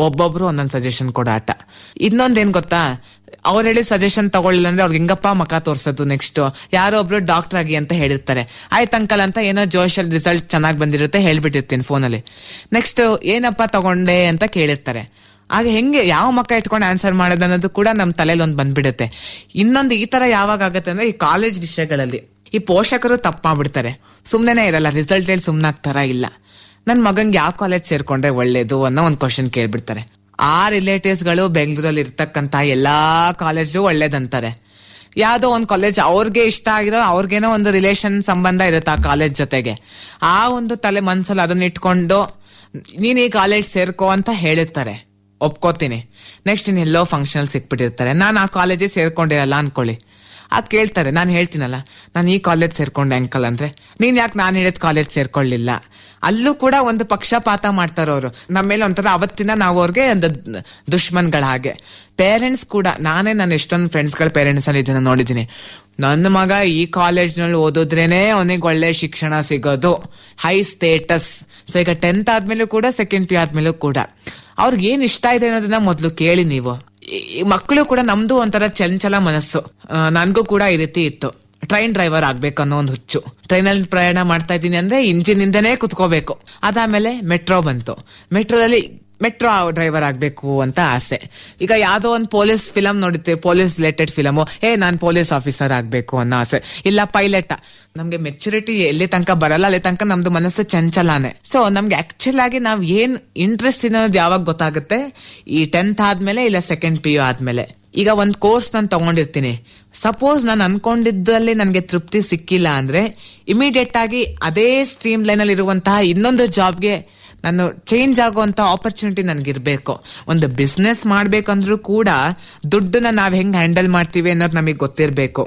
ಒಬ್ಬೊಬ್ರು ಒಂದೊಂದ್ ಸಜೆಷನ್ ಕೊಡೋ ಆಟ ಇನ್ನೊಂದೇನ್ ಗೊತ್ತಾ ಅವ್ರು ಹೇಳಿ ಸಜೆಷನ್ ತಗೊಳ್ಳಿಲ್ಲ ಅಂದ್ರೆ ಅವ್ರಿಗೆ ಹೆಂಗಪ್ಪ ಮಕ ತೋರ್ಸೋದು ನೆಕ್ಸ್ಟ್ ಯಾರೋ ಒಬ್ರು ಡಾಕ್ಟರ್ ಆಗಿ ಅಂತ ಹೇಳಿರ್ತಾರೆ ಆಯ್ತು ಅಂಕಲ್ ಅಂತ ಏನೋ ಜೋಶಲ್ ರಿಸಲ್ಟ್ ಚೆನ್ನಾಗಿ ಬಂದಿರುತ್ತೆ ಹೇಳ್ಬಿಟ್ಟಿರ್ತೀನಿ ಫೋನಲ್ಲಿ ನೆಕ್ಸ್ಟ್ ಏನಪ್ಪ ತಗೊಂಡೆ ಅಂತ ಕೇಳಿರ್ತಾರೆ ಆಗ ಹೆಂಗೆ ಯಾವ ಮಕ್ಕ ಇಟ್ಕೊಂಡು ಆನ್ಸರ್ ಮಾಡೋದು ಅನ್ನೋದು ಕೂಡ ನಮ್ ತಲೆಯಲ್ಲಿ ಒಂದ್ ಬಂದ್ಬಿಡುತ್ತೆ ಇನ್ನೊಂದು ಈ ತರ ಯಾವಾಗ ಆಗತ್ತೆ ಅಂದ್ರೆ ಈ ಕಾಲೇಜ್ ವಿಷಯಗಳಲ್ಲಿ ಈ ಪೋಷಕರು ತಪ್ಪು ಮಾಡ್ಬಿಡ್ತಾರೆ ಸುಮ್ನೆನೆ ಇರಲ್ಲ ರಿಸಲ್ಟ್ ಹೇಳಿ ಸುಮ್ನಾಗ್ತಾರ ಇಲ್ಲ ನನ್ ಮಗಂಗೆ ಯಾವ ಕಾಲೇಜ್ ಸೇರ್ಕೊಂಡ್ರೆ ಒಳ್ಳೇದು ಅನ್ನೋ ಒಂದ್ ಕ್ವಶನ್ ಕೇಳ್ಬಿಡ್ತಾರೆ ಆ ರಿಲೇಟಿವ್ಸ್ ಗಳು ಬೆಂಗಳೂರಲ್ಲಿ ಇರ್ತಕ್ಕಂತ ಎಲ್ಲಾ ಕಾಲೇಜು ಒಳ್ಳೇದಂತಾರೆ ಯಾವ್ದೋ ಒಂದ್ ಕಾಲೇಜ್ ಅವ್ರಿಗೆ ಇಷ್ಟ ಆಗಿರೋ ಅವ್ರಿಗೇನೋ ಒಂದು ರಿಲೇಷನ್ ಸಂಬಂಧ ಇರುತ್ತೆ ಆ ಕಾಲೇಜ್ ಜೊತೆಗೆ ಆ ಒಂದು ತಲೆ ಮನ್ಸಲ್ಲಿ ಅದನ್ನ ಇಟ್ಕೊಂಡು ನೀನ್ ಈ ಕಾಲೇಜ್ ಸೇರ್ಕೋ ಅಂತ ಹೇಳಿರ್ತಾರೆ ಒಪ್ಕೋತೀನಿ ನೆಕ್ಸ್ಟ್ ಇನ್ ಎಲ್ಲೋ ಫಂಕ್ಷನ್ ಸಿಕ್ಬಿಟ್ಟಿರ್ತಾರೆ ನಾನು ಆ ಕಾಲೇಜಿಗೆ ಸೇರ್ಕೊಂಡಿರಲ್ಲ ಅನ್ಕೊಳ್ಳಿ ಆಗ ಕೇಳ್ತಾರೆ ನಾನು ಹೇಳ್ತೀನಲ್ಲ ನಾನು ಈ ಕಾಲೇಜ್ ಸೇರ್ಕೊಂಡೆ ಅಂಕಲ್ ಅಂದ್ರೆ ನೀನ್ ಯಾಕೆ ನಾನು ಹೇಳಿದ ಕಾಲೇಜ್ ಸೇರ್ಕೊಳ್ಳಿಲ್ಲ ಅಲ್ಲೂ ಕೂಡ ಒಂದು ಪಕ್ಷಪಾತ ಮಾಡ್ತಾರ ಅವರು ನಮ್ಮ ಮೇಲೆ ಒಂಥರ ಅವತ್ತಿನ ನಾವು ಅವ್ರಿಗೆ ಒಂದು ದುಶ್ಮನ್ಗಳ ಹಾಗೆ ಪೇರೆಂಟ್ಸ್ ಕೂಡ ನಾನೇ ನನ್ನ ಎಷ್ಟೊಂದು ಫ್ರೆಂಡ್ಸ್ಗಳ ಪೇರೆಂಟ್ಸ್ ಅಲ್ಲಿ ಇದನ್ನ ನೋಡಿದೀನಿ ನನ್ನ ಮಗ ಈ ಕಾಲೇಜ್ನಲ್ಲಿ ಓದಿದ್ರೇನೆ ಅವನಿಗೆ ಒಳ್ಳೆ ಶಿಕ್ಷಣ ಸಿಗೋದು ಹೈ ಸ್ಟೇಟಸ್ ಸೊ ಈಗ ಟೆಂತ್ ಆದ್ಮೇಲೂ ಕೂಡ ಸೆಕೆಂಡ್ ಪಿ ಆದ್ಮೇಲೂ ಕೂಡ ಅವ್ರಿಗೆ ಏನ್ ಇಷ್ಟ ಇದೆ ಅನ್ನೋದನ್ನ ಮೊದ್ಲು ಕೇಳಿ ನೀವು ಈ ಮಕ್ಕಳು ಕೂಡ ನಮ್ದು ಒಂಥರ ಚಂಚಲ ಮನಸ್ಸು ನನ್ಗೂ ಕೂಡ ಈ ರೀತಿ ಇತ್ತು ಟ್ರೈನ್ ಡ್ರೈವರ್ ಆಗ್ಬೇಕು ಅನ್ನೋ ಒಂದು ಹುಚ್ಚು ಟ್ರೈನಲ್ಲಿ ಪ್ರಯಾಣ ಮಾಡ್ತಾ ಇದ್ದೀನಿ ಅಂದ್ರೆ ಇಂಜಿನ್ ಇಂದನೇ ಕುತ್ಕೋಬೇಕು ಅದಾದ್ಮೇಲೆ ಮೆಟ್ರೋ ಬಂತು ಮೆಟ್ರೋದಲ್ಲಿ ಮೆಟ್ರೋ ಡ್ರೈವರ್ ಆಗ್ಬೇಕು ಅಂತ ಆಸೆ ಈಗ ಯಾವ್ದೋ ಒಂದು ಪೊಲೀಸ್ ಫಿಲಮ್ ನೋಡುತ್ತೆ ಪೊಲೀಸ್ ರಿಲೇಟೆಡ್ ಫಿಲಮ್ ಏ ನಾನ್ ಪೊಲೀಸ್ ಆಫೀಸರ್ ಆಗ್ಬೇಕು ಅನ್ನೋ ಆಸೆ ಇಲ್ಲ ಪೈಲಟ್ ನಮ್ಗೆ ಮೆಚುರಿಟಿ ಎಲ್ಲಿ ತನಕ ಬರಲ್ಲ ಅಲ್ಲಿ ತನಕ ನಮ್ದು ಮನಸ್ಸು ಚಂಚಲಾನೆ ಸೊ ನಮ್ಗೆ ಆಕ್ಚುಲ್ ಆಗಿ ನಾವ್ ಏನ್ ಇಂಟ್ರೆಸ್ಟ್ ಅನ್ನೋದು ಯಾವಾಗ ಗೊತ್ತಾಗುತ್ತೆ ಈ ಟೆಂತ್ ಆದ್ಮೇಲೆ ಇಲ್ಲ ಸೆಕೆಂಡ್ ಪಿ ಯು ಆದ್ಮೇಲೆ ಈಗ ಒಂದ್ ಕೋರ್ಸ್ ನಾನು ತಗೊಂಡಿರ್ತೀನಿ ಸಪೋಸ್ ನಾನು ಅನ್ಕೊಂಡಿದ್ದಲ್ಲಿ ನನಗೆ ತೃಪ್ತಿ ಸಿಕ್ಕಿಲ್ಲ ಅಂದ್ರೆ ಇಮಿಡಿಯೇಟ್ ಆಗಿ ಅದೇ ಸ್ಟ್ರೀಮ್ ಲೈನ್ ಅಲ್ಲಿ ಇರುವಂತಹ ಇನ್ನೊಂದು ಜಾಬ್ಗೆ ನಾನು ಚೇಂಜ್ ಆಗುವಂತ ಆಪರ್ಚುನಿಟಿ ನನ್ಗಿರ್ಬೇಕು ಒಂದು ಬಿಸ್ನೆಸ್ ಮಾಡ್ಬೇಕಂದ್ರೂ ಕೂಡ ದುಡ್ಡನ್ನ ನಾವ್ ಹೆಂಗ್ ಹ್ಯಾಂಡಲ್ ಮಾಡ್ತೀವಿ ಅನ್ನೋದು ನಮಗೆ ಗೊತ್ತಿರ್ಬೇಕು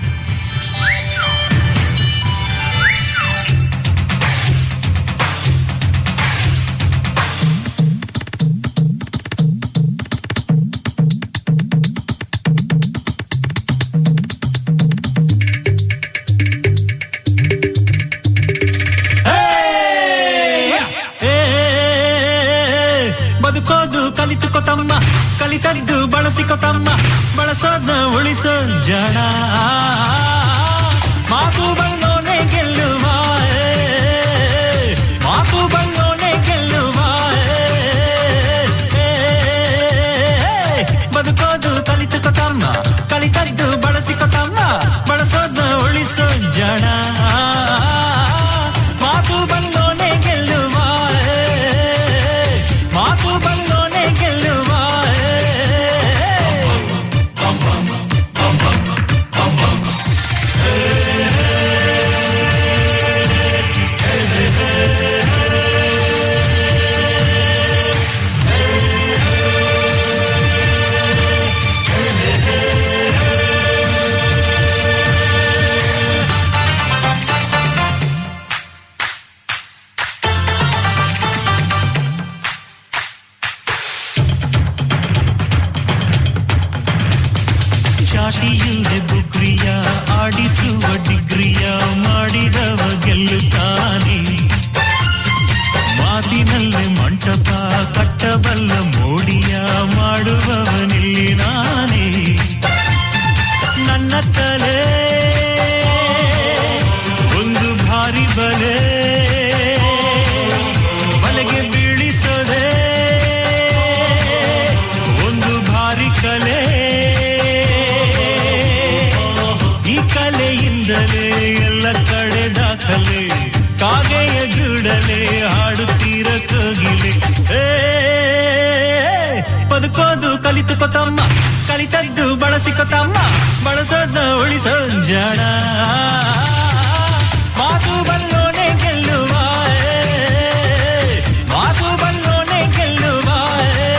ಬದುಕೋದು ಕಲಿತುಕೋ ತಮ್ಮ ಕಲಿತದ್ದು ಬಳಸಿಕೋ ತಮ್ಮ ಬಳಸೋದ್ನ ಉಳಿಸೋ ಜನ ಮಾತು ಬಣ್ಣೋನೆ ಗೆಲ್ಲುವ ಏ, ಮಾತು ಬಣ್ಣೋನೆ ಗೆಲ್ಲುವ ಏ, ಏ, ಬದುಕೋದು ಕಲಿತುಕೋ ತಮ್ಮ ಕಲಿತದ್ದು ಬಳಸಿಕೋ ತಮ್ಮ ಬಳಸೋದ್ನ ಉಳಿಸೋ ಜನ ಮಾತು ಬಣ್ಣೋನೆ ಗೆಲ್ಲುವ ಏ, ಮಾತು ಬಣ್ಣೋನೆ ಗೆಲ್ಲುವ ಚಾಟಿಯಿಲ್ಲದೆ ಬುಗ್ರಿಯ ಆಡಿಸುವ ಡಿಗ್ರಿಯ ಮಾಡಿದವ ಗೆಲ್ಲುತ್ತಾನೆ ಮಾತಿನಲ್ಲೇ ಮಂಟಪ ಕಟ್ಟಬಲ್ಲ ಮೋಡಿಯ ಮಾಡುವವನಿಲ್ಲಿ ನಾನೇ ನನ್ನ ತಲೆ ಒಂದು ಭಾರಿ ಬಲೆ ಬಲೆಗೆ ಬೀಳಿಸದೆ ಒಂದು ಭಾರಿ ಕಲೆ ಈ ಕಲೆಯಿಂದಲೇ ಎಲ್ಲ ಕಡೆ ದಾಖಲೆ ಕಾಗೆಯ ಗೂಡಲೆ ಹಾಡುತ್ತೀರ ಕೋಗಿಲೆ ಏ, ಬದುಕೋದು ಕಲಿತುಕೋ ತಮ್ಮ ಕಲಿತದ್ದು ಬಳಸಿಕೋ ತಮ್ಮ ಬಳಸೋದ ಉಳಿಸೋ ಜನ ಮಾತು ಬಲ್ಲೋನೆ ಗೆಲ್ಲುವ ಏ, ಮಾತು ಬಲ್ಲೋನೆ ಗೆಲ್ಲುವ ಏ.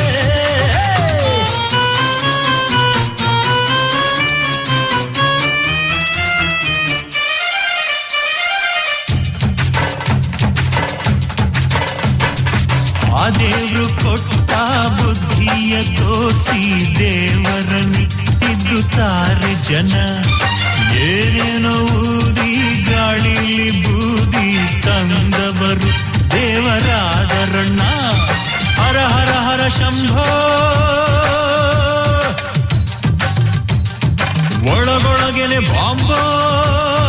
ಆ ದೇವ್ರು ಕೊಟ್ಟ ಬುದ್ಧಿಯ ತೋರಿಸಿ ದೇವರನ್ನಿಟ್ಟಿದ್ದು ತಾರೆ ಜನ ಏನೇನೋ ಊದಿ ಗಾಳಿಲಿ ಬೂದಿ ತಂದವರು ದೇವರಾದರಣ್ಣ ಹರ ಹರ ಹರ ಶಂಭೋ ಶಂಭೋ ಒಳಗೊಳಗೆನೆ ಬಾಂಬೋ